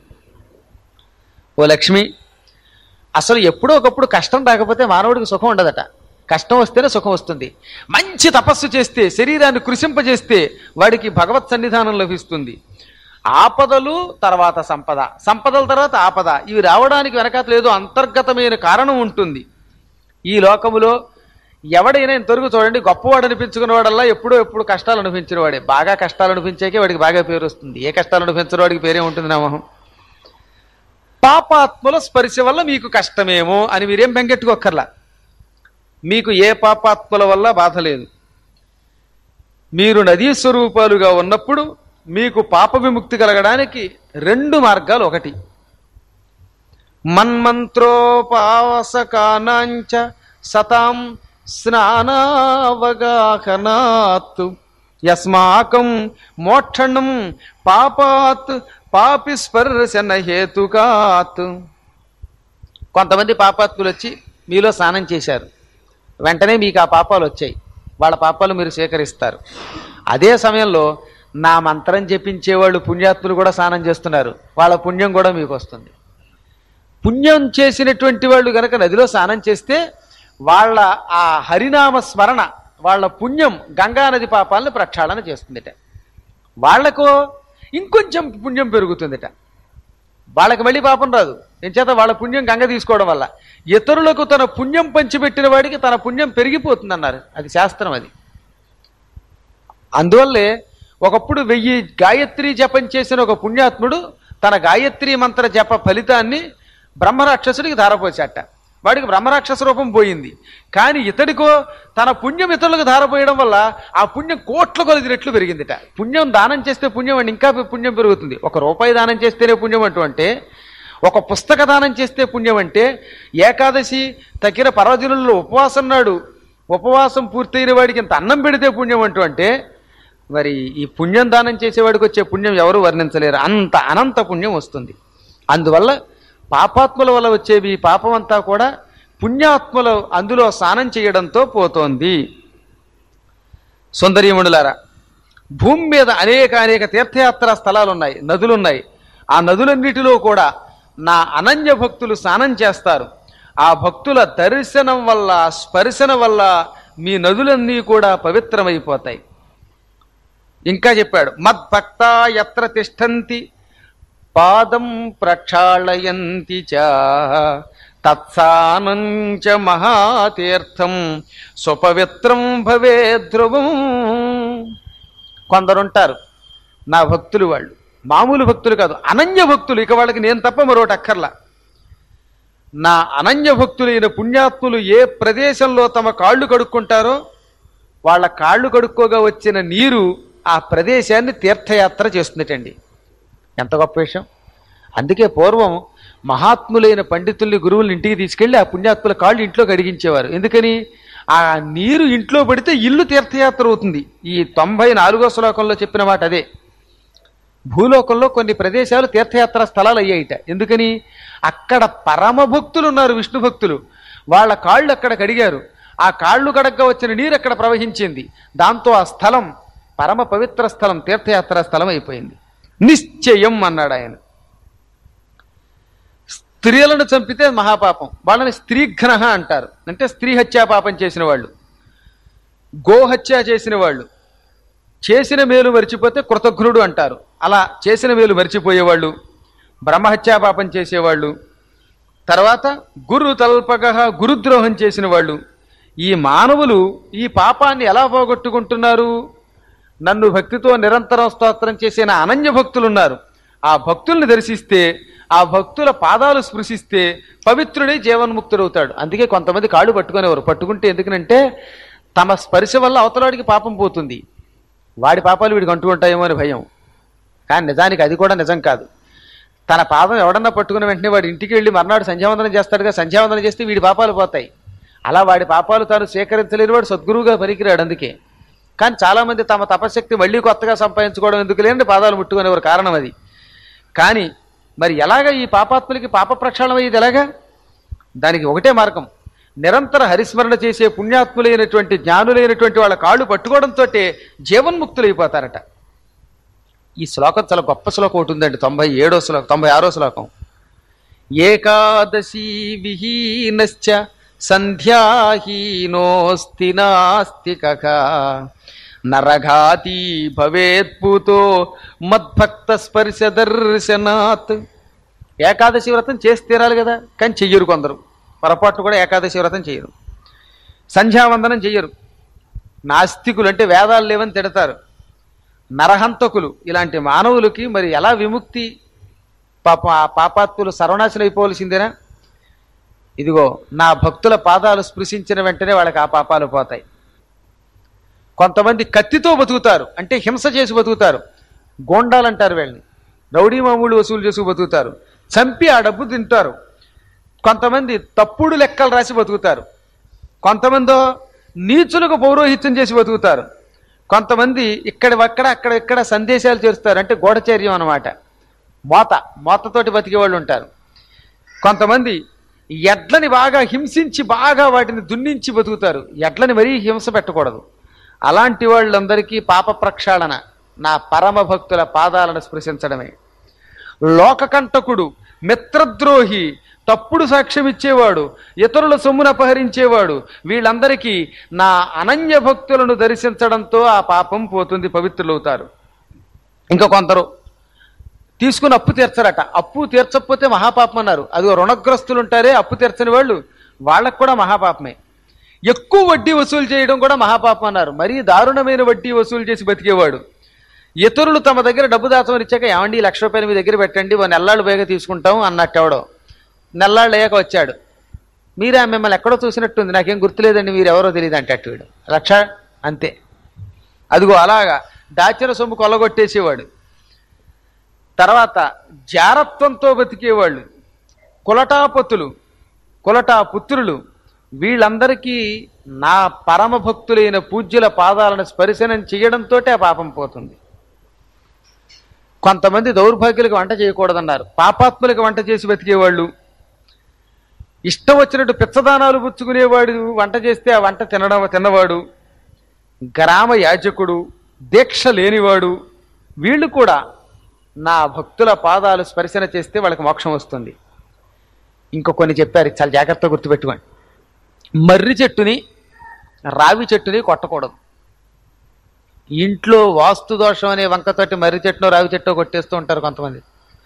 ఓ లక్ష్మి అసలు ఎప్పుడో ఒకప్పుడు కష్టం రాకపోతే మానవుడికి సుఖం ఉండదట కష్టం వస్తేనే సుఖం వస్తుంది మంచి తపస్సు చేస్తే శరీరాన్ని కృషింపజేస్తే వాడికి భగవత్ సన్నిధానం లభిస్తుంది ఆపదలు తర్వాత సంపద సంపదల తర్వాత ఆపద ఇవి రావడానికి వెనకాతల ఏదో అంతర్గతమైన కారణం ఉంటుంది ఈ లోకములో ఎవడైనా ఇంతవరకు చూడండి గొప్పవాడు అనిపించుకున్న వాడల్లా ఎప్పుడో ఎప్పుడు కష్టాలు అనిపించిన వాడే బాగా కష్టాలు అనిపించాకే వాడికి బాగా పేరు వస్తుంది ఏ కష్టాలు అనిపించిన వాడికి పేరే ఉంటుంది నామహం పాపాత్ముల స్పర్శ వల్ల మీకు కష్టమేమో అని మీరేం బెంగెట్టుకోక్కర్లా మీకు ఏ పాపాత్ముల వల్ల బాధ లేదు మీరు నదీ స్వరూపాలుగా ఉన్నప్పుడు మీకు పాప విముక్తి కలగడానికి రెండు మార్గాలు ఒకటి మన్మంత్రోపావసకానాంచ సతాం స్నానావగాహనాత్ యస్మాకం మోక్షణం పాపాత్ పాపి స్పర్శన హేతుకాత్ కొంతమంది పాపాత్ములు వచ్చి మీలో స్నానం చేశారు వెంటనే మీకు ఆ పాపాలు వచ్చాయి వాళ్ళ పాపాలు మీరు స్వీకరిస్తారు అదే సమయంలో నా మంత్రం జపించేవాళ్ళు పుణ్యాత్ములు కూడా స్నానం చేస్తున్నారు వాళ్ళ పుణ్యం కూడా మీకు వస్తుంది పుణ్యం చేసినటువంటి వాళ్ళు గనక నదిలో స్నానం చేస్తే వాళ్ళ ఆ హరినామ స్మరణ వాళ్ళ పుణ్యం గంగా నది పాపాలను ప్రక్షాళన చేస్తుందిట వాళ్లకు ఇంకొంచెం పుణ్యం పెరుగుతుందిట వాళ్ళకి మళ్ళీ పాపం రాదు ఎంచేత వాళ్ళ పుణ్యం గంగ తీసుకోవడం వల్ల ఇతరులకు తన పుణ్యం పంచిపెట్టిన వాడికి తన పుణ్యం పెరిగిపోతుంది అన్నారు అది శాస్త్రం అది అందువల్లే ఒకప్పుడు వెయ్యి గాయత్రి జపం చేసిన ఒక పుణ్యాత్ముడు తన గాయత్రి మంత్ర జప ఫలితాన్ని బ్రహ్మరాక్షసుడికి ధారపోచాట వాడికి బ్రహ్మరాక్షస రూపం పోయింది కానీ ఇతడికో తన పుణ్యం ఇతరులకు ధారపోయడం వల్ల ఆ పుణ్యం కోట్ల కొలది రెట్లు పెరిగిందిట పుణ్యం దానం చేస్తే పుణ్యం అండి ఇంకా పుణ్యం పెరుగుతుంది ఒక రూపాయి దానం చేస్తేనే పుణ్యం అంటూ అంటే ఒక పుస్తక దానం చేస్తే పుణ్యం అంటే ఏకాదశి తగిన పర్వదినుల్లో ఉపవాసం నాడు ఉపవాసం పూర్తయిన వాడికి ఇంత అన్నం పెడితే పుణ్యం అంటూ అంటే మరి ఈ పుణ్యం దానం చేసేవాడికి వచ్చే పుణ్యం ఎవరు వర్ణించలేరు అంత అనంత పుణ్యం వస్తుంది అందువల్ల పాపాత్ముల వల్ల వచ్చేవి ఈ పాపం అంతా కూడా పుణ్యాత్ములు అందులో స్నానం చేయడంతో పోతోంది సుందరీమణులారా భూమి మీద అనేక అనేక తీర్థయాత్రా స్థలాలు ఉన్నాయి నదులు ఉన్నాయి ఆ నదులన్నిటిలో కూడా నా అనన్య భక్తులు స్నానం చేస్తారు ఆ భక్తుల దర్శనం వల్ల స్పర్శన వల్ల మీ నదులన్నీ కూడా పవిత్రమైపోతాయి ఇంకా చెప్పాడు మద్భక్త ఎత్ర తిష్టంతి పాదం ప్రక్షాళయంతి చ తత్సానంచ మహాతీర్థం సుపవిత్రం భవే ధ్రువం కొందరుంటారు నా భక్తులు వాళ్ళు మామూలు భక్తులు కాదు అనన్య భక్తులు ఇక వాళ్ళకి నేను తప్ప మరొకటి అక్కర్లా నా అనన్య భక్తులైన పుణ్యాత్ములు ఏ ప్రదేశంలో తమ కాళ్ళు కడుక్కుంటారో వాళ్ళ కాళ్ళు కడుక్కోగా వచ్చిన నీరు ఆ ప్రదేశాన్ని తీర్థయాత్ర చేస్తుందటండి ఎంత గొప్ప విషయం అందుకే పూర్వం మహాత్ములైన పండితుల్ని గురువుల్ని ఇంటికి తీసుకెళ్లి ఆ పుణ్యాత్ముల కాళ్ళు ఇంట్లో కడిగించేవారు ఎందుకని ఆ నీరు ఇంట్లో పడితే ఇల్లు తీర్థయాత్ర అవుతుంది ఈ తొంభై నాలుగో శ్లోకంలో చెప్పిన మాట అదే భూలోకంలో కొన్ని ప్రదేశాలు తీర్థయాత్ర స్థలాలు అయ్యాయిట ఎందుకని అక్కడ పరమ భక్తులు ఉన్నారు విష్ణు భక్తులు వాళ్ళ కాళ్ళు అక్కడ కడిగారు ఆ కాళ్ళు కడగ్గా వచ్చిన నీరు అక్కడ ప్రవహించింది దాంతో ఆ స్థలం పరమ పవిత్ర స్థలం తీర్థయాత్ర స్థలం అయిపోయింది నిశ్చయం అన్నాడు ఆయన స్త్రీలను చంపితే మహాపాపం వాళ్ళని స్త్రీఘ్న అంటారు అంటే స్త్రీ హత్యా పాపం చేసిన వాళ్ళు గోహత్య చేసిన వాళ్ళు చేసిన మేలు మరిచిపోతే కృతఘ్నుడు అంటారు అలా చేసిన మేలు మరిచిపోయేవాళ్ళు బ్రహ్మహత్యా పాపం చేసేవాళ్ళు తర్వాత గురు తల్పక గురుద్రోహం చేసిన వాళ్ళు ఈ మానవులు ఈ పాపాన్ని ఎలా పోగొట్టుకుంటున్నారు నన్ను భక్తితో నిరంతరం స్తోత్రం చేసిన అనన్య భక్తులు ఉన్నారు ఆ భక్తుల్ని దర్శిస్తే ఆ భక్తుల పాదాలు స్పృశిస్తే పవిత్రుడై జీవన్ముక్తుడవుతాడు అందుకే కొంతమంది కాళ్ళు పట్టుకునేవారు పట్టుకుంటే ఎందుకనంటే తమ స్పర్శ వల్ల అవతలవాడికి పాపం పోతుంది వాడి పాపాలు వీడికి అంటుకుంటాయేమో అని భయం కానీ నిజానికి అది కూడా నిజం కాదు తన పాదం ఎవడన్నా పట్టుకున్న వెంటనే వాడి ఇంటికి వెళ్ళి మర్నాడు సంధ్యావందనం చేస్తాడుగా సంధ్యావందనం చేస్తే వీడి పాపాలు పోతాయి అలా వాడి పాపాలు తాను స్వీకరించలేని వాడు సద్గురువుగా పనికిరాడు అందుకే కానీ చాలామంది తమ తపశక్తి మళ్ళీ కొత్తగా సంపాదించుకోవడం ఎందుకు లేని పాదాలు ముట్టుకునేవారు కారణం అది కానీ మరి ఎలాగ ఈ పాపాత్ములకి పాప ప్రక్షాళన అయ్యేది ఎలాగా దానికి ఒకటే మార్గం నిరంతర హరిస్మరణ చేసే పుణ్యాత్ములైనటువంటి జ్ఞానులైనటువంటి వాళ్ళ కాళ్ళు పట్టుకోవడంతో జీవన్ముక్తులైపోతారట ఈ శ్లోకం చాలా గొప్ప శ్లోకం ఒకటి ఉందండి తొంభై ఏడో శ్లోకం తొంభై ఆరో శ్లోకం ఏకాదశీ విహీనశ్చ సంధ్యాహీనోస్తి నాస్తిక నరఘాతి భవేత్పుతో మద్భక్త స్పర్శ దర్శనాత్ ఏకాదశి వ్రతం చేసి తీరాలి కదా కానీ చెయ్యరు కొందరు పొరపాటు కూడా ఏకాదశి వ్రతం చేయరు సంధ్యావందనం చెయ్యరు నాస్తికులు అంటే వేదాలు లేవని తిడతారు నరహంతకులు ఇలాంటి మానవులకి మరి ఎలా విముక్తి పాప ఆ పాపాత్ములు సర్వనాశనం అయిపోవలసిందేనా ఇదిగో నా భక్తుల పాదాలు స్పృశించిన వెంటనే వాళ్ళకి ఆ పాపాలు పోతాయి కొంతమంది కత్తితో బతుకుతారు అంటే హింస చేసి బతుకుతారు గోండాలంటారు వీళ్ళని రౌడీ మామూలు వసూలు చేసి బతుకుతారు చంపి ఆ డబ్బు తింటారు కొంతమంది తప్పుడు లెక్కలు రాసి బతుకుతారు కొంతమందో నీచులకు పౌరోహిత్యం చేసి బతుకుతారు కొంతమంది ఇక్కడ అక్కడ అక్కడ ఇక్కడ సందేశాలు చేస్తారు అంటే గూఢచర్యం అన్నమాట మోత మోతతోటి బతికే వాళ్ళు ఉంటారు కొంతమంది ఎడ్లని బాగా హింసించి బాగా వాటిని దున్నించి బతుకుతారు ఎడ్లని మరీ హింస పెట్టకూడదు అలాంటి వాళ్ళందరికీ పాప ప్రక్షాళన నా పరమ భక్తుల పాదాలను స్పృశించడమే లోకకంటకుడు మిత్రద్రోహి తప్పుడు సాక్ష్యం ఇచ్చేవాడు ఇతరుల సొమ్మును అపహరించేవాడు వీళ్ళందరికీ నా అనన్య భక్తులను దర్శించడంతో ఆ పాపం పోతుంది పవిత్రులవుతారు ఇంకా కొందరు తీసుకుని అప్పు తీర్చరట అప్పు తీర్చకపోతే మహాపాపం అన్నారు అది రుణగ్రస్తులు ఉంటారే అప్పు తీర్చని వాళ్ళు వాళ్ళకు కూడా మహాపాపమే ఎక్కువ వడ్డీ వసూలు చేయడం కూడా మహాపాపం అన్నారు మరీ దారుణమైన వడ్డీ వసూలు చేసి బతికేవాడు ఇతరులు తమ దగ్గర డబ్బు దాచమని ఇచ్చాక ఏమండి ఈ లక్ష రూపాయలు మీ దగ్గర పెట్టండి ఓ నెల్లాళ్ళు బేగా తీసుకుంటాం అన్నట్టు ఎవడో నెల్లాళ్ళు అయ్యాక వచ్చాడు మీరే మిమ్మల్ని ఎక్కడో చూసినట్టుంది నాకేం గుర్తులేదండి మీరు ఎవరో తెలియదు అంటే అట్టు వీడు లక్ష అంతే అదిగో అలాగా దాచిన సొమ్ము కొల్లగొట్టేసేవాడు తర్వాత జారత్వంతో బతికేవాళ్ళు కులటాపతులు కులటా పుత్రులు వీళ్ళందరికీ నా పరమ భక్తులైన పూజ్యుల పాదాలను స్పర్శనం చేయడంతో ఆ పాపం పోతుంది కొంతమంది దౌర్భాగ్యులకు వంట చేయకూడదన్నారు పాపాత్ములకు వంట చేసి బతికేవాళ్ళు ఇష్టం వచ్చినట్టు పిచ్చదానాలు పుచ్చుకునేవాడు వంట చేస్తే ఆ వంట తినడం తిన్నవాడు గ్రామ యాజకుడు దీక్ష లేనివాడు వీళ్ళు కూడా నా భక్తుల పాదాలు స్పర్శన చేస్తే వాళ్ళకి మోక్షం వస్తుంది ఇంకో కొన్ని చెప్పారు చాలా జాగ్రత్తగా గుర్తుపెట్టుకోండి మర్రి చెట్టుని రావి చెట్టుని కొట్టకూడదు ఇంట్లో వాస్తు దోషం అనే వంకతోటి మర్రి చెట్టును రావి చెట్టు కొట్టేస్తూ ఉంటారు కొంతమంది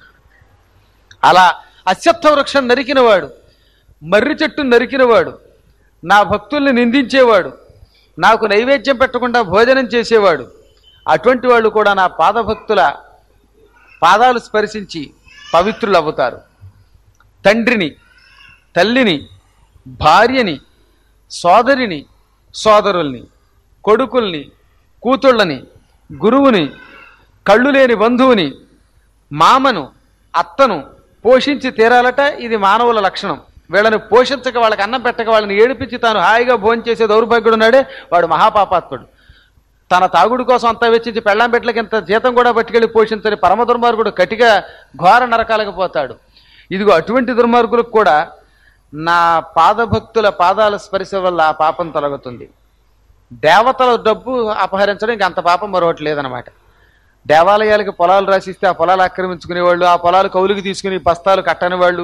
అలా అశ్వత్థ వృక్షం నరికినవాడు మర్రి చెట్టు నరికినవాడు నా భక్తుల్ని నిందించేవాడు నాకు నైవేద్యం పెట్టకుండా భోజనం చేసేవాడు అటువంటి వాళ్ళు కూడా నా పాదభక్తుల పాదాలు స్పర్శించి పవిత్రులు అవుతారు తండ్రిని తల్లిని భార్యని సోదరిని సోదరుల్ని కొడుకుల్ని కూతుళ్ళని గురువుని కళ్ళు లేని బంధువుని మామను అత్తను పోషించి తీరాలట ఇది మానవుల లక్షణం వీళ్ళని పోషించక వాళ్ళకి అన్నం పెట్టక వాళ్ళని ఏడిపించి తాను హాయిగా భోంచేసే దౌర్భాగ్యుడు ఉన్నాడే వాడు మహాపాపాత్ముడు తన తాగుడు కోసం అంతా వెచ్చించి పెళ్ళాం పెట్టలకి ఇంత జీతం కూడా పట్టుకెళ్ళి పోషించని పరమ దుర్మార్గుడు కటిగా ఘోర నరకాలకు పోతాడు ఇదిగో అటువంటి దుర్మార్గులకు కూడా నా పాదభక్తుల పాదాల స్పర్శ వల్ల ఆ పాపం తొలగుతుంది దేవతల డబ్బు అపహరించడం ఇంక అంత పాపం మరొకటి లేదనమాట దేవాలయాలకి పొలాలు రాసిస్తే ఆ పొలాలు ఆక్రమించుకునేవాళ్ళు ఆ పొలాలు కౌలుకి తీసుకుని బస్తాలు కట్టని వాళ్ళు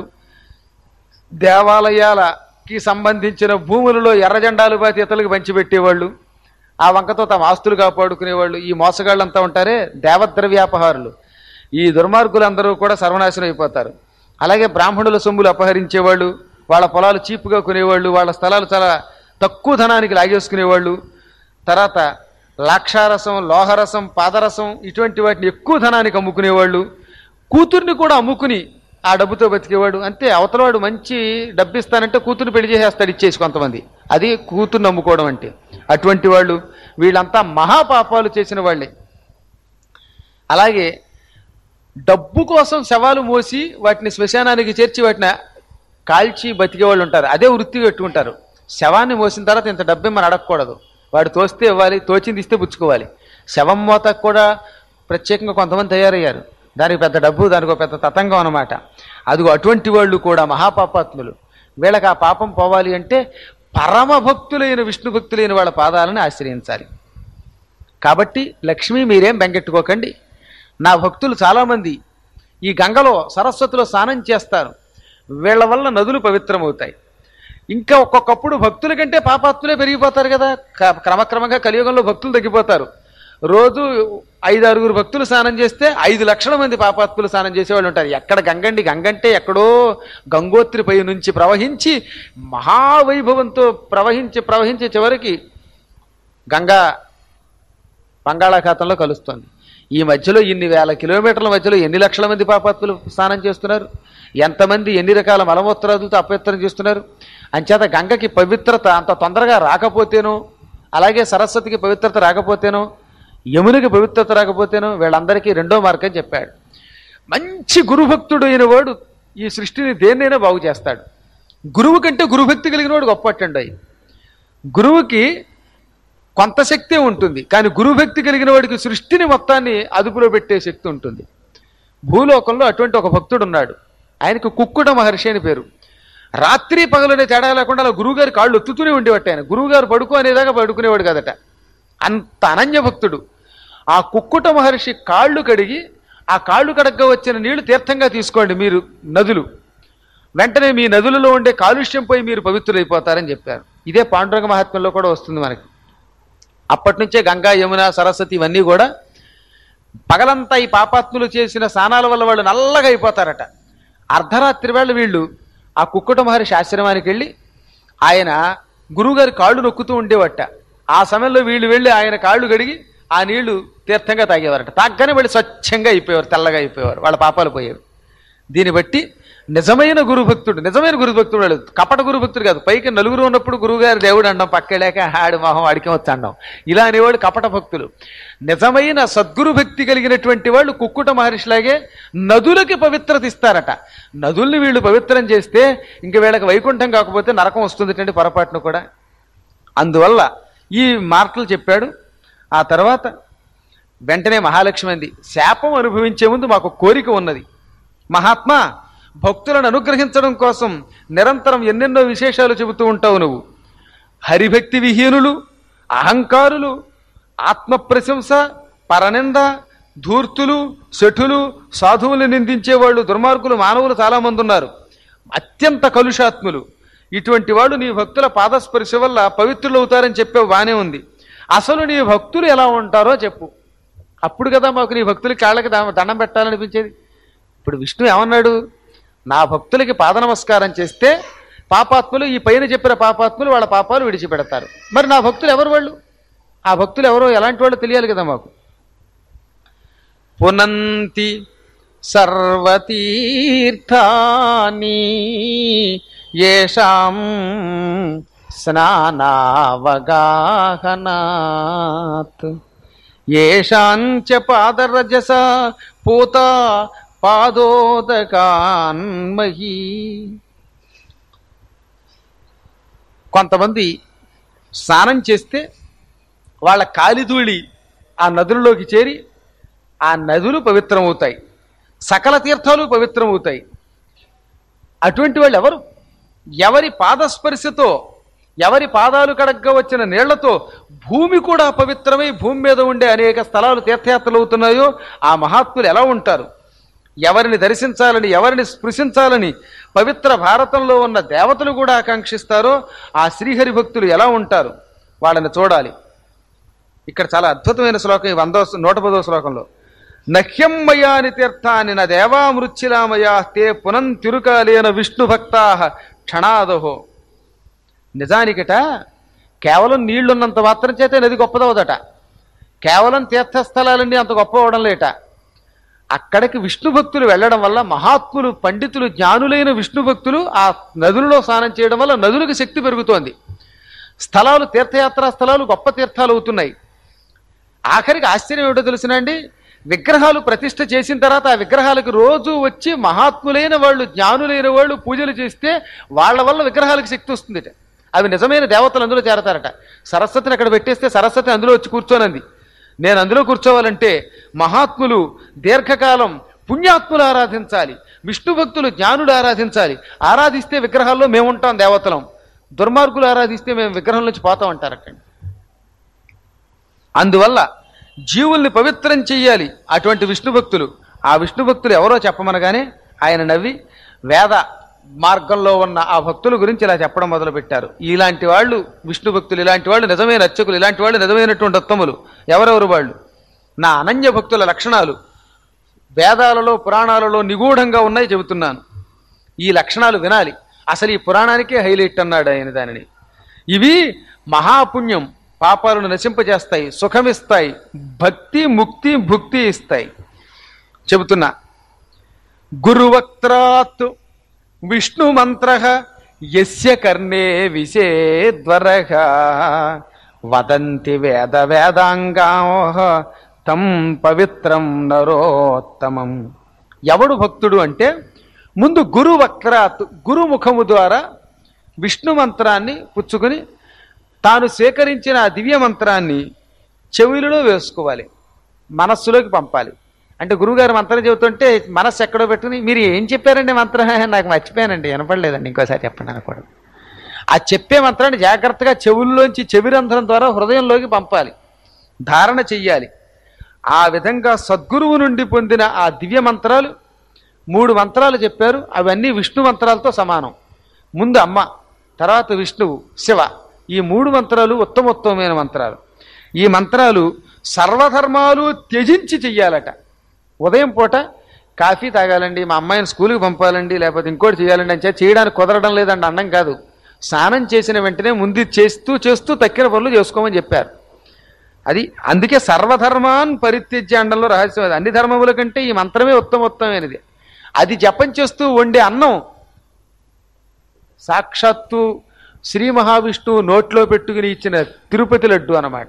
దేవాలయాలకి సంబంధించిన భూములలో ఎర్ర జెండాలు పాతి ఇతరులకు పంచిపెట్టేవాళ్ళు ఆ వంకతో తమ ఆస్తులు కాపాడుకునేవాళ్ళు ఈ మోసగాళ్ళంతా ఉంటారే దేవద్రవ్యాపహారులు ఈ దుర్మార్గులందరూ కూడా సర్వనాశనం అయిపోతారు అలాగే బ్రాహ్మణుల సొమ్ములు అపహరించేవాళ్ళు వాళ్ళ పొలాలు చీపుగా కొనేవాళ్ళు వాళ్ళ స్థలాలు చాలా తక్కువ ధనానికి లాగేసుకునేవాళ్ళు తర్వాత లాక్షారసం లోహరసం పాదరసం ఇటువంటి వాటిని ఎక్కువ ధనానికి అమ్ముకునేవాళ్ళు కూతుర్ని కూడా అమ్ముకుని ఆ డబ్బుతో బతికేవాడు అంతే అవతలవాడు మంచి డబ్బు ఇస్తానంటే కూతుర్ని పెళ్లి చేసేస్తాడు ఇచ్చేసి కొంతమంది అది కూతుర్ని అమ్ముకోవడం అంటే అటువంటి వాళ్ళు వీళ్ళంతా మహాపాపాలు చేసిన వాళ్ళే అలాగే డబ్బు కోసం శవాలు మోసి వాటిని శ్మశానానికి చేర్చి వాటిని కాల్చి బతికే వాళ్ళు ఉంటారు అదే వృత్తి పెట్టుకుంటారు శవాన్ని మోసిన తర్వాత ఇంత డబ్బు మనం అడగకూడదు వాడు తోస్తే ఇవ్వాలి తోచింది ఇస్తే పుచ్చుకోవాలి శవం మోతకు కూడా ప్రత్యేకంగా కొంతమంది తయారయ్యారు దానికి పెద్ద డబ్బు దానికి ఒక పెద్ద తతంగం అనమాట అదిగో అటువంటి వాళ్ళు కూడా మహాపాపాత్ములు వీళ్ళకి ఆ పాపం పోవాలి అంటే పరమ భక్తులైన విష్ణు భక్తులైన వాళ్ళ పాదాలను ఆశ్రయించాలి కాబట్టి లక్ష్మి మీరేం బెంగెట్టుకోకండి నా భక్తులు చాలామంది ఈ గంగలో సరస్వతిలో స్నానం చేస్తారు వీళ్ళ వల్ల నదులు పవిత్రమవుతాయి ఇంకా ఒక్కొక్కప్పుడు భక్తుల కంటే పాపాత్ములే పెరిగిపోతారు కదా క- క్రమక్రమంగా కలియుగంలో భక్తులు తగ్గిపోతారు రోజు ఐదు ఆరుగురు భక్తులు స్నానం చేస్తే ఐదు లక్షల మంది పాపాత్ములు స్నానం చేసేవాళ్ళు ఉంటారు ఎక్కడ గంగండి గంగంటే ఎక్కడో గంగోత్రి పై నుంచి ప్రవహించి మహావైభవంతో ప్రవహించి ప్రవహించే చివరికి గంగా బంగాళాఖాతంలో కలుస్తుంది ఈ మధ్యలో ఇన్ని వేల కిలోమీటర్ల మధ్యలో ఎన్ని లక్షల మంది పాపాత్ములు స్నానం చేస్తున్నారు ఎంతమంది ఎన్ని రకాల మలమూత్రాదులతో అపవిత్రం చేస్తున్నారు అంచేత గంగకి పవిత్రత అంత తొందరగా రాకపోతేనో అలాగే సరస్వతికి పవిత్రత రాకపోతేనో యమునికి పవిత్రత రాకపోతేనో వీళ్ళందరికీ రెండో మార్గం చెప్పాడు మంచి గురుభక్తుడు అయిన వాడు ఈ సృష్టిని దేన్నైనా బాగు చేస్తాడు గురువు కంటే గురుభక్తి కలిగిన వాడు గొప్పట్టండి గురువుకి కొంత శక్తే ఉంటుంది కానీ గురుభక్తి కలిగిన వాడికి సృష్టిని మొత్తాన్ని అదుపులో పెట్టే శక్తి ఉంటుంది భూలోకంలో అటువంటి ఒక భక్తుడు ఉన్నాడు ఆయనకు కుక్కుట మహర్షి అని పేరు రాత్రి పగలనే తేడా లేకుండా అలా గురువుగారి కాళ్ళు ఒత్తుతూనే ఉండేవాట ఆయన గురువుగారు పడుకో అనేదాకా పడుకునేవాడు కదట అంత అనన్య భక్తుడు ఆ కుక్కుట మహర్షి కాళ్ళు కడిగి ఆ కాళ్ళు కడగ్గా వచ్చిన నీళ్లు తీర్థంగా తీసుకోండి మీరు నదులు వెంటనే మీ నదులలో ఉండే కాలుష్యం పోయి మీరు పవిత్రులైపోతారని చెప్పారు ఇదే పాండురంగ మహాత్మ్యంలో కూడా వస్తుంది మనకి అప్పటి నుంచే గంగా యమున సరస్వతి ఇవన్నీ కూడా పగలంతా ఈ పాపాత్ములు చేసిన స్నానాల వల్ల వాళ్ళు నల్లగా అయిపోతారట అర్ధరాత్రి వేళ వీళ్ళు ఆ కుక్కుట మహర్షి ఆశ్రమానికి వెళ్ళి ఆయన గురువుగారి కాళ్ళు నొక్కుతూ ఉండేవట ఆ సమయంలో వీళ్ళు వెళ్ళి ఆయన కాళ్ళు కడిగి ఆ నీళ్లు తీర్థంగా తాగేవారట తాగ్గానే వాళ్ళు స్వచ్ఛంగా అయిపోయేవారు తెల్లగా అయిపోయేవారు వాళ్ళ పాపాలు పోయేవి దీన్ని బట్టి నిజమైన గురుభక్తుడు నిజమైన గురుభక్తుడు వాళ్ళు కపట గురుభక్తుడు కాదు పైకి నలుగురు ఉన్నప్పుడు గురువుగారి దేవుడు అండం పక్కలేక ఆడి మొహం అడికి వచ్చి అండం ఇలా అనేవాడు కపట భక్తులు నిజమైన సద్గురు భక్తి కలిగినటువంటి వాళ్ళు కుక్కుట మహర్షిలాగే నదులకి పవిత్రత ఇస్తారట నదుల్ని వీళ్ళు పవిత్రం చేస్తే ఇంక వీళ్ళకి వైకుంఠం కాకపోతే నరకం వస్తుంది పొరపాటును కూడా అందువల్ల ఈ మార్కులు చెప్పాడు ఆ తర్వాత వెంటనే మహాలక్ష్మి అంది శాపం అనుభవించే ముందు మాకు కోరిక ఉన్నది మహాత్మా భక్తులను అనుగ్రహించడం కోసం నిరంతరం ఎన్నెన్నో విశేషాలు చెబుతూ ఉంటావు నువ్వు హరిభక్తి విహీనులు అహంకారులు ఆత్మప్రశంస పరనింద ధూర్తులు శఠులు సాధువులు నిందించేవాళ్ళు దుర్మార్గులు మానవులు చాలామంది ఉన్నారు అత్యంత కలుషాత్ములు ఇటువంటి వాడు నీ భక్తుల పాదస్పర్శ వల్ల పవిత్రులవుతారని చెప్పే బానే ఉంది అసలు నీ భక్తులు ఎలా ఉంటారో చెప్పు అప్పుడు కదా మాకు నీ భక్తులకి కాళ్ళకి దా- దండం పెట్టాలనిపించేది ఇప్పుడు విష్ణు ఏమన్నాడు నా భక్తులకి పాద నమస్కారం చేస్తే పాపాత్ములు ఈ పైన చెప్పిన పాపాత్ములు వాళ్ళ పాపాలు విడిచిపెడతారు మరి నా భక్తులు ఎవరు వాళ్ళు ఆ భక్తులు ఎవరో ఎలాంటి వాళ్ళు తెలియాలి కదా మాకు పునంతి సర్వతీర్థాని ఏషాం స్నానావగాహనాత్ ఏషాంచ పాదరజస పూత పాదోదకాన్మహీ కొంతమంది స్నానం చేస్తే వాళ్ళ కాలిధూళి ఆ నదులలోకి చేరి ఆ నదులు పవిత్రమవుతాయి సకల తీర్థాలు పవిత్రమవుతాయి అటువంటి వాళ్ళు ఎవరు ఎవరి పాదస్పర్శతో ఎవరి పాదాలు కడగ్గా వచ్చిన నీళ్లతో భూమి కూడా పవిత్రమై భూమి మీద ఉండే అనేక స్థలాలు తీర్థయాత్రలు అవుతున్నాయో ఆ మహాత్ములు ఎలా ఉంటారు ఎవరిని దర్శించాలని ఎవరిని స్పృశించాలని పవిత్ర భారతంలో ఉన్న దేవతలు కూడా ఆకాంక్షిస్తారో ఆ శ్రీహరి భక్తులు ఎలా ఉంటారు వాళ్ళని చూడాలి ఇక్కడ చాలా అద్భుతమైన శ్లోకం ఈ వందో నూట పదో శ్లోకంలో నహ్యం మయాని తీర్థాని నా దేవామృత్యులామయా తే పునం తిరుకాలేన విష్ణు భక్తా క్షణాదహో నిజానికిట కేవలం నీళ్లున్నంత మాత్రం చేతే నది గొప్పదవదట కేవలం తీర్థస్థలాలన్నీ అంత గొప్ప అవడం లేట అక్కడికి విష్ణు భక్తులు వెళ్ళడం వల్ల మహాత్ములు పండితులు జ్ఞానులైన విష్ణు భక్తులు ఆ నదులలో స్నానం చేయడం వల్ల నదులకు శక్తి పెరుగుతోంది స్థలాలు తీర్థయాత్రా స్థలాలు గొప్ప తీర్థాలు అవుతున్నాయి ఆఖరికి ఆశ్చర్యం ఏమిటో తెలుసునండి విగ్రహాలు ప్రతిష్ఠ చేసిన తర్వాత ఆ విగ్రహాలకు రోజు వచ్చి మహాత్ములైన వాళ్ళు జ్ఞానులైన వాళ్ళు పూజలు చేస్తే వాళ్ళ వల్ల విగ్రహాలకు శక్తి వస్తుంది అవి నిజమైన దేవతలు అందులో చేరతారట సరస్వతిని అక్కడ పెట్టేస్తే సరస్వతి అందులో వచ్చి కూర్చోనంది నేను అందులో కూర్చోవాలంటే మహాత్ములు దీర్ఘకాలం పుణ్యాత్ములు ఆరాధించాలి విష్ణు భక్తులు జ్ఞానులు ఆరాధించాలి ఆరాధిస్తే విగ్రహాల్లో మేము ఉంటాం దేవతలం దుర్మార్గులు ఆరాధిస్తే మేము విగ్రహం నుంచి పోతాం అంటారు అక్కడ అందువల్ల జీవుల్ని పవిత్రం చెయ్యాలి అటువంటి విష్ణు భక్తులు ఆ విష్ణు భక్తులు ఎవరో చెప్పమనగానే ఆయన నవ్వి వేద మార్గంలో ఉన్న ఆ భక్తుల గురించి ఇలా చెప్పడం మొదలుపెట్టారు ఇలాంటి వాళ్ళు విష్ణు భక్తులు ఇలాంటి వాళ్ళు నిజమైన అర్చకులు ఇలాంటి వాళ్ళు నిజమైనటువంటి ఉత్తములు ఎవరెవరు వాళ్ళు నా అనన్య భక్తుల లక్షణాలు వేదాలలో పురాణాలలో నిగూఢంగా ఉన్నాయి చెబుతున్నాను ఈ లక్షణాలు వినాలి అసలు ఈ పురాణానికే హైలైట్ అన్నాడు ఆయన దానిని ఇవి మహాపుణ్యం పాపాలను నశింపజేస్తాయి సుఖమిస్తాయి భక్తి ముక్తి భుక్తి ఇస్తాయి చెబుతున్నా గురువక్త్రాత్ విష్ణు మంత్ర యస్య కర్ణే విషేద్వరః వదంతి వేద వేదాంగాహ తం పవిత్రం నరోత్తమం ఎవడు భక్తుడు అంటే ముందు గురు వక్రాత్ గురుముఖము ద్వారా విష్ణు మంత్రాన్ని పుచ్చుకుని తాను స్వీకరించిన ఆ దివ్య మంత్రాన్ని చెవులలో వేసుకోవాలి మనస్సులోకి పంపాలి అంటే గురువుగారు మంత్రం చెబుతుంటే మనస్సు ఎక్కడో పెట్టుకుని మీరు ఏం చెప్పారండి మంత్రం నాకు మర్చిపోయానండి వినపడలేదండి ఇంకోసారి చెప్పండి అనకూడదు ఆ చెప్పే మంత్రాన్ని జాగ్రత్తగా చెవుల్లోంచి చెవిరంధ్రం ద్వారా హృదయంలోకి పంపాలి ధారణ చెయ్యాలి ఆ విధంగా సద్గురువు నుండి పొందిన ఆ దివ్య మంత్రాలు మూడు మంత్రాలు చెప్పారు అవన్నీ విష్ణు మంత్రాలతో సమానం ముందు అమ్మ తర్వాత విష్ణువు శివ ఈ మూడు మంత్రాలు ఉత్తమోత్తమైన మంత్రాలు ఈ మంత్రాలు సర్వధర్మాలు త్యజించి చెయ్యాలట ఉదయం పూట కాఫీ తాగాలండి మా అమ్మాయిని స్కూల్కి పంపాలండి లేకపోతే ఇంకోటి చేయాలండి అని చెప్పి చేయడానికి కుదరడం లేదండి అన్నం కాదు స్నానం చేసిన వెంటనే ముందు ఇది చేస్తూ చేస్తూ తక్కిన పనులు చేసుకోమని చెప్పారు అది అందుకే సర్వధర్మాన్ పరిత్యజ్య అండంలో రహస్యం అది అన్ని ధర్మముల కంటే ఈ మంత్రమే ఉత్తమోత్తమైనది అది జపం చేస్తూ వండే అన్నం సాక్షాత్తు శ్రీ మహావిష్ణువు నోట్లో పెట్టుకుని ఇచ్చిన తిరుపతి లడ్డు అన్నమాట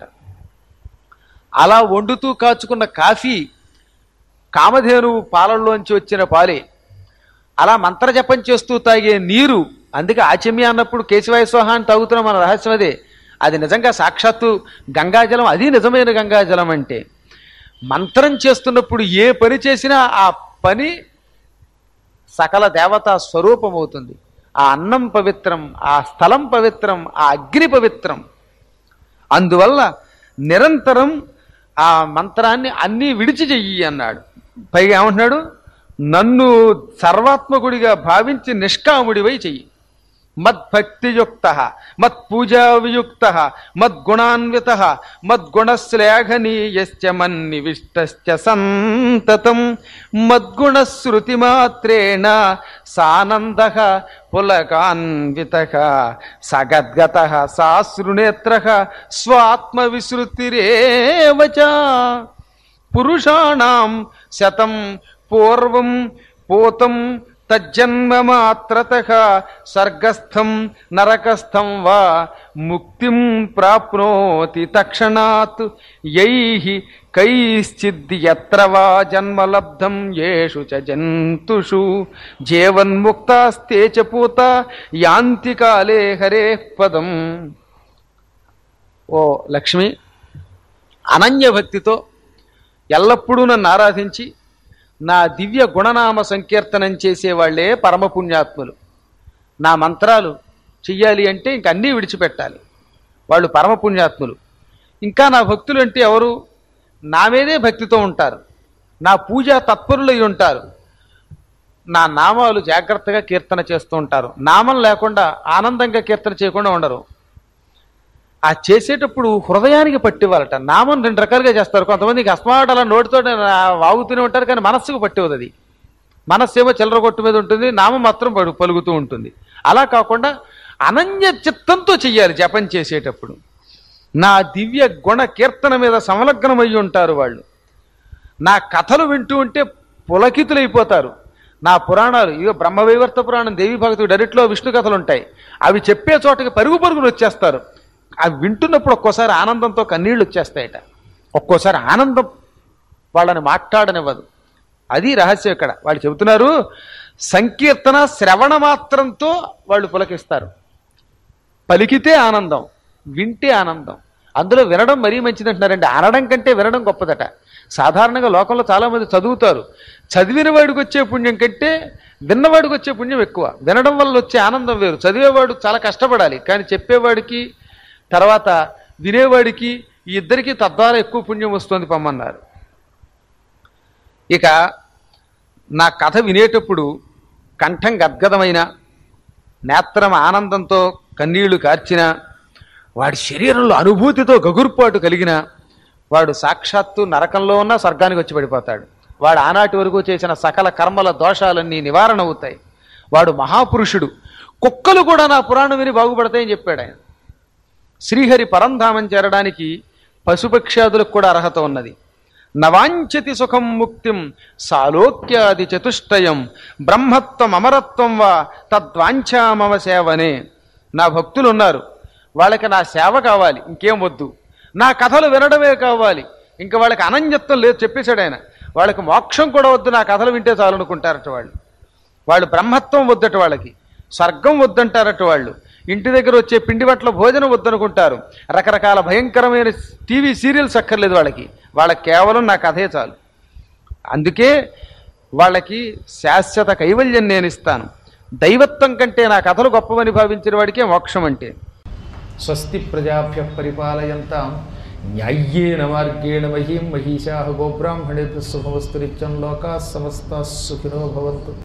అలా వండుతూ కాచుకున్న కాఫీ కామధేనువు పాలల్లోంచి వచ్చిన పాలే అలా మంత్రజపం చేస్తూ తాగే నీరు అందుకే ఆచమ్య అన్నప్పుడు కేశవాయ స్వాహ అని తాగుతున్నాం మన రహస్యం అదే అది నిజంగా సాక్షాత్తు గంగాజలం అది నిజమైన గంగాజలం అంటే మంత్రం చేస్తున్నప్పుడు ఏ పని చేసినా ఆ పని సకల దేవతా స్వరూపం అవుతుంది ఆ అన్నం పవిత్రం ఆ స్థలం పవిత్రం ఆ అగ్ని పవిత్రం అందువల్ల నిరంతరం ఆ మంత్రాన్ని అన్నీ విడిచి చెయ్యి అన్నాడు పైగా ఏమంటున్నాడు నన్ను సర్వాత్మకుడిగా భావించి నిష్కాముడివై చెయ్యి మద్భక్తియుక్త మత్పూజావియుక్త మద్గుణాన్విత మద్గుణశ్లేఘనీయశ్చ మన్నివిష్టశ్చ సంతతం మద్గుణశ్రుతిమాత్రేణ సానంద పులకాన్విత సగద్గత సాశ్రునేత్ర స్వాత్మవిశ్రుతిరేవచ పురుషాణం శతం పూర్వం పూతం తజ్జన్మమాత్రత స్వర్గస్థం నరకస్థం వా ముక్తిం ప్రాప్నోతి తక్షణాత్ యై కైశ్చిద్ యత్ర వా జన్మలబ్ధం యేషు చ జంతుషు జీవన్ముక్తాస్తే చ పూత యాంతి కాలే హరే పదం ఓ లక్ష్మి అనన్య భక్తితో ఎల్లప్పుడూ నన్ను ఆరాధించి నా దివ్య గుణనామ సంకీర్తనం చేసేవాళ్లే పరమ పుణ్యాత్ములు నా మంత్రాలు చెయ్యాలి అంటే ఇంక అన్నీ విడిచిపెట్టాలి వాళ్ళు పరమ పుణ్యాత్ములు ఇంకా నా భక్తులు అంటే ఎవరు నా మీదే భక్తితో ఉంటారు నా పూజా తత్పరులై ఉంటారు నా నామాలు జాగ్రత్తగా కీర్తన చేస్తూ ఉంటారు నామం లేకుండా ఆనందంగా కీర్తన చేయకుండా ఉండరు ఆ చేసేటప్పుడు హృదయానికి పట్టివ్వాలట నామం రెండు రకాలుగా చేస్తారు కొంతమందికి అస్మాట్ అలా నోటితో వాగుతూనే ఉంటారు కానీ మనస్సుకు పట్టివదు అది మనస్సు ఏమో చిల్లర కొట్టు మీద ఉంటుంది నామం మాత్రం పడు- పలుకుతూ ఉంటుంది అలా కాకుండా అనన్య చిత్తంతో చెయ్యాలి జపం చేసేటప్పుడు నా దివ్య గుణ కీర్తన మీద సంలగ్నమై ఉంటారు వాళ్ళు నా కథలు వింటూ ఉంటే పులకితులైపోతారు నా పురాణాలు ఇక బ్రహ్మవైవర్త పురాణం దేవి భక్తుడు డైరెక్ట్లో విష్ణు కథలు ఉంటాయి అవి చెప్పే చోటకి పరుగు పరుగులు వచ్చేస్తారు అవి వింటున్నప్పుడు ఒక్కోసారి ఆనందంతో కన్నీళ్లు వచ్చేస్తాయట ఒక్కోసారి ఆనందం వాళ్ళని మాట్లాడనివ్వదు అది రహస్యం ఇక్కడ వాళ్ళు చెబుతున్నారు సంకీర్తన శ్రవణ మాత్రంతో వాళ్ళు పులకిస్తారు పలికితే ఆనందం వింటే ఆనందం అందులో వినడం మరీ మంచిది అంటున్నారండి అనడం కంటే వినడం గొప్పదట సాధారణంగా లోకంలో చాలామంది చదువుతారు చదివిన వాడికి వచ్చే పుణ్యం కంటే విన్నవాడికి వచ్చే పుణ్యం ఎక్కువ వినడం వల్ల వచ్చే ఆనందం వేరు చదివేవాడు చాలా కష్టపడాలి కానీ చెప్పేవాడికి తర్వాత వినేవాడికి ఈ ఇద్దరికి తద్వారా ఎక్కువ పుణ్యం వస్తుంది పమ్మన్నారు ఇక నా కథ వినేటప్పుడు కంఠం గద్గదమైన నేత్రం ఆనందంతో కన్నీళ్లు కార్చిన వాడి శరీరంలో అనుభూతితో గగుర్పాటు కలిగిన వాడు సాక్షాత్తు నరకంలో ఉన్న స్వర్గానికి వచ్చి పడిపోతాడు వాడు ఆనాటి వరకు చేసిన సకల కర్మల దోషాలన్నీ నివారణ అవుతాయి వాడు మహాపురుషుడు కుక్కలు కూడా నా పురాణం విని బాగుపడతాయని చెప్పాడు ఆయన శ్రీహరి పరంధామం చేరడానికి పశుపక్ష్యాదులకు కూడా అర్హత ఉన్నది నవాంఛతి సుఖం ముక్తిం సాలోక్యాది చతుష్టయం బ్రహ్మత్వం అమరత్వం వా తద్వాంఛామమ సేవనే నా భక్తులు ఉన్నారు వాళ్ళకి నా సేవ కావాలి ఇంకేం వద్దు నా కథలు వినడమే కావాలి ఇంకా వాళ్ళకి అనన్యత్వం లేదు చెప్పేశాడు ఆయన వాళ్ళకి మోక్షం కూడా వద్దు నా కథలు వింటే చాలు అనుకుంటారట వాళ్ళు వాళ్ళు బ్రహ్మత్వం వద్దట వాళ్ళకి స్వర్గం వద్దంటారట వాళ్ళు ఇంటి దగ్గర వచ్చే పిండి బట్టల భోజనం వద్దనుకుంటారు రకరకాల భయంకరమైన టీవీ సీరియల్స్ అక్కర్లేదు వాళ్ళకి వాళ్ళకి కేవలం నా కథే చాలు అందుకే వాళ్ళకి శాశ్వత కైవల్యం నేను ఇస్తాను దైవత్వం కంటే నా కథలు గొప్పవని భావించిన వాడికే మోక్షం అంటే స్వస్తి ప్రజాభ్య పరిపాలయంతాం న్యాయ్యేన మార్గేణ మహీం మహిషా గోబ్రాహ్మణేభ్య శుభవస్తు నిత్యం లోకా సమస్త సుఖినో భవంతు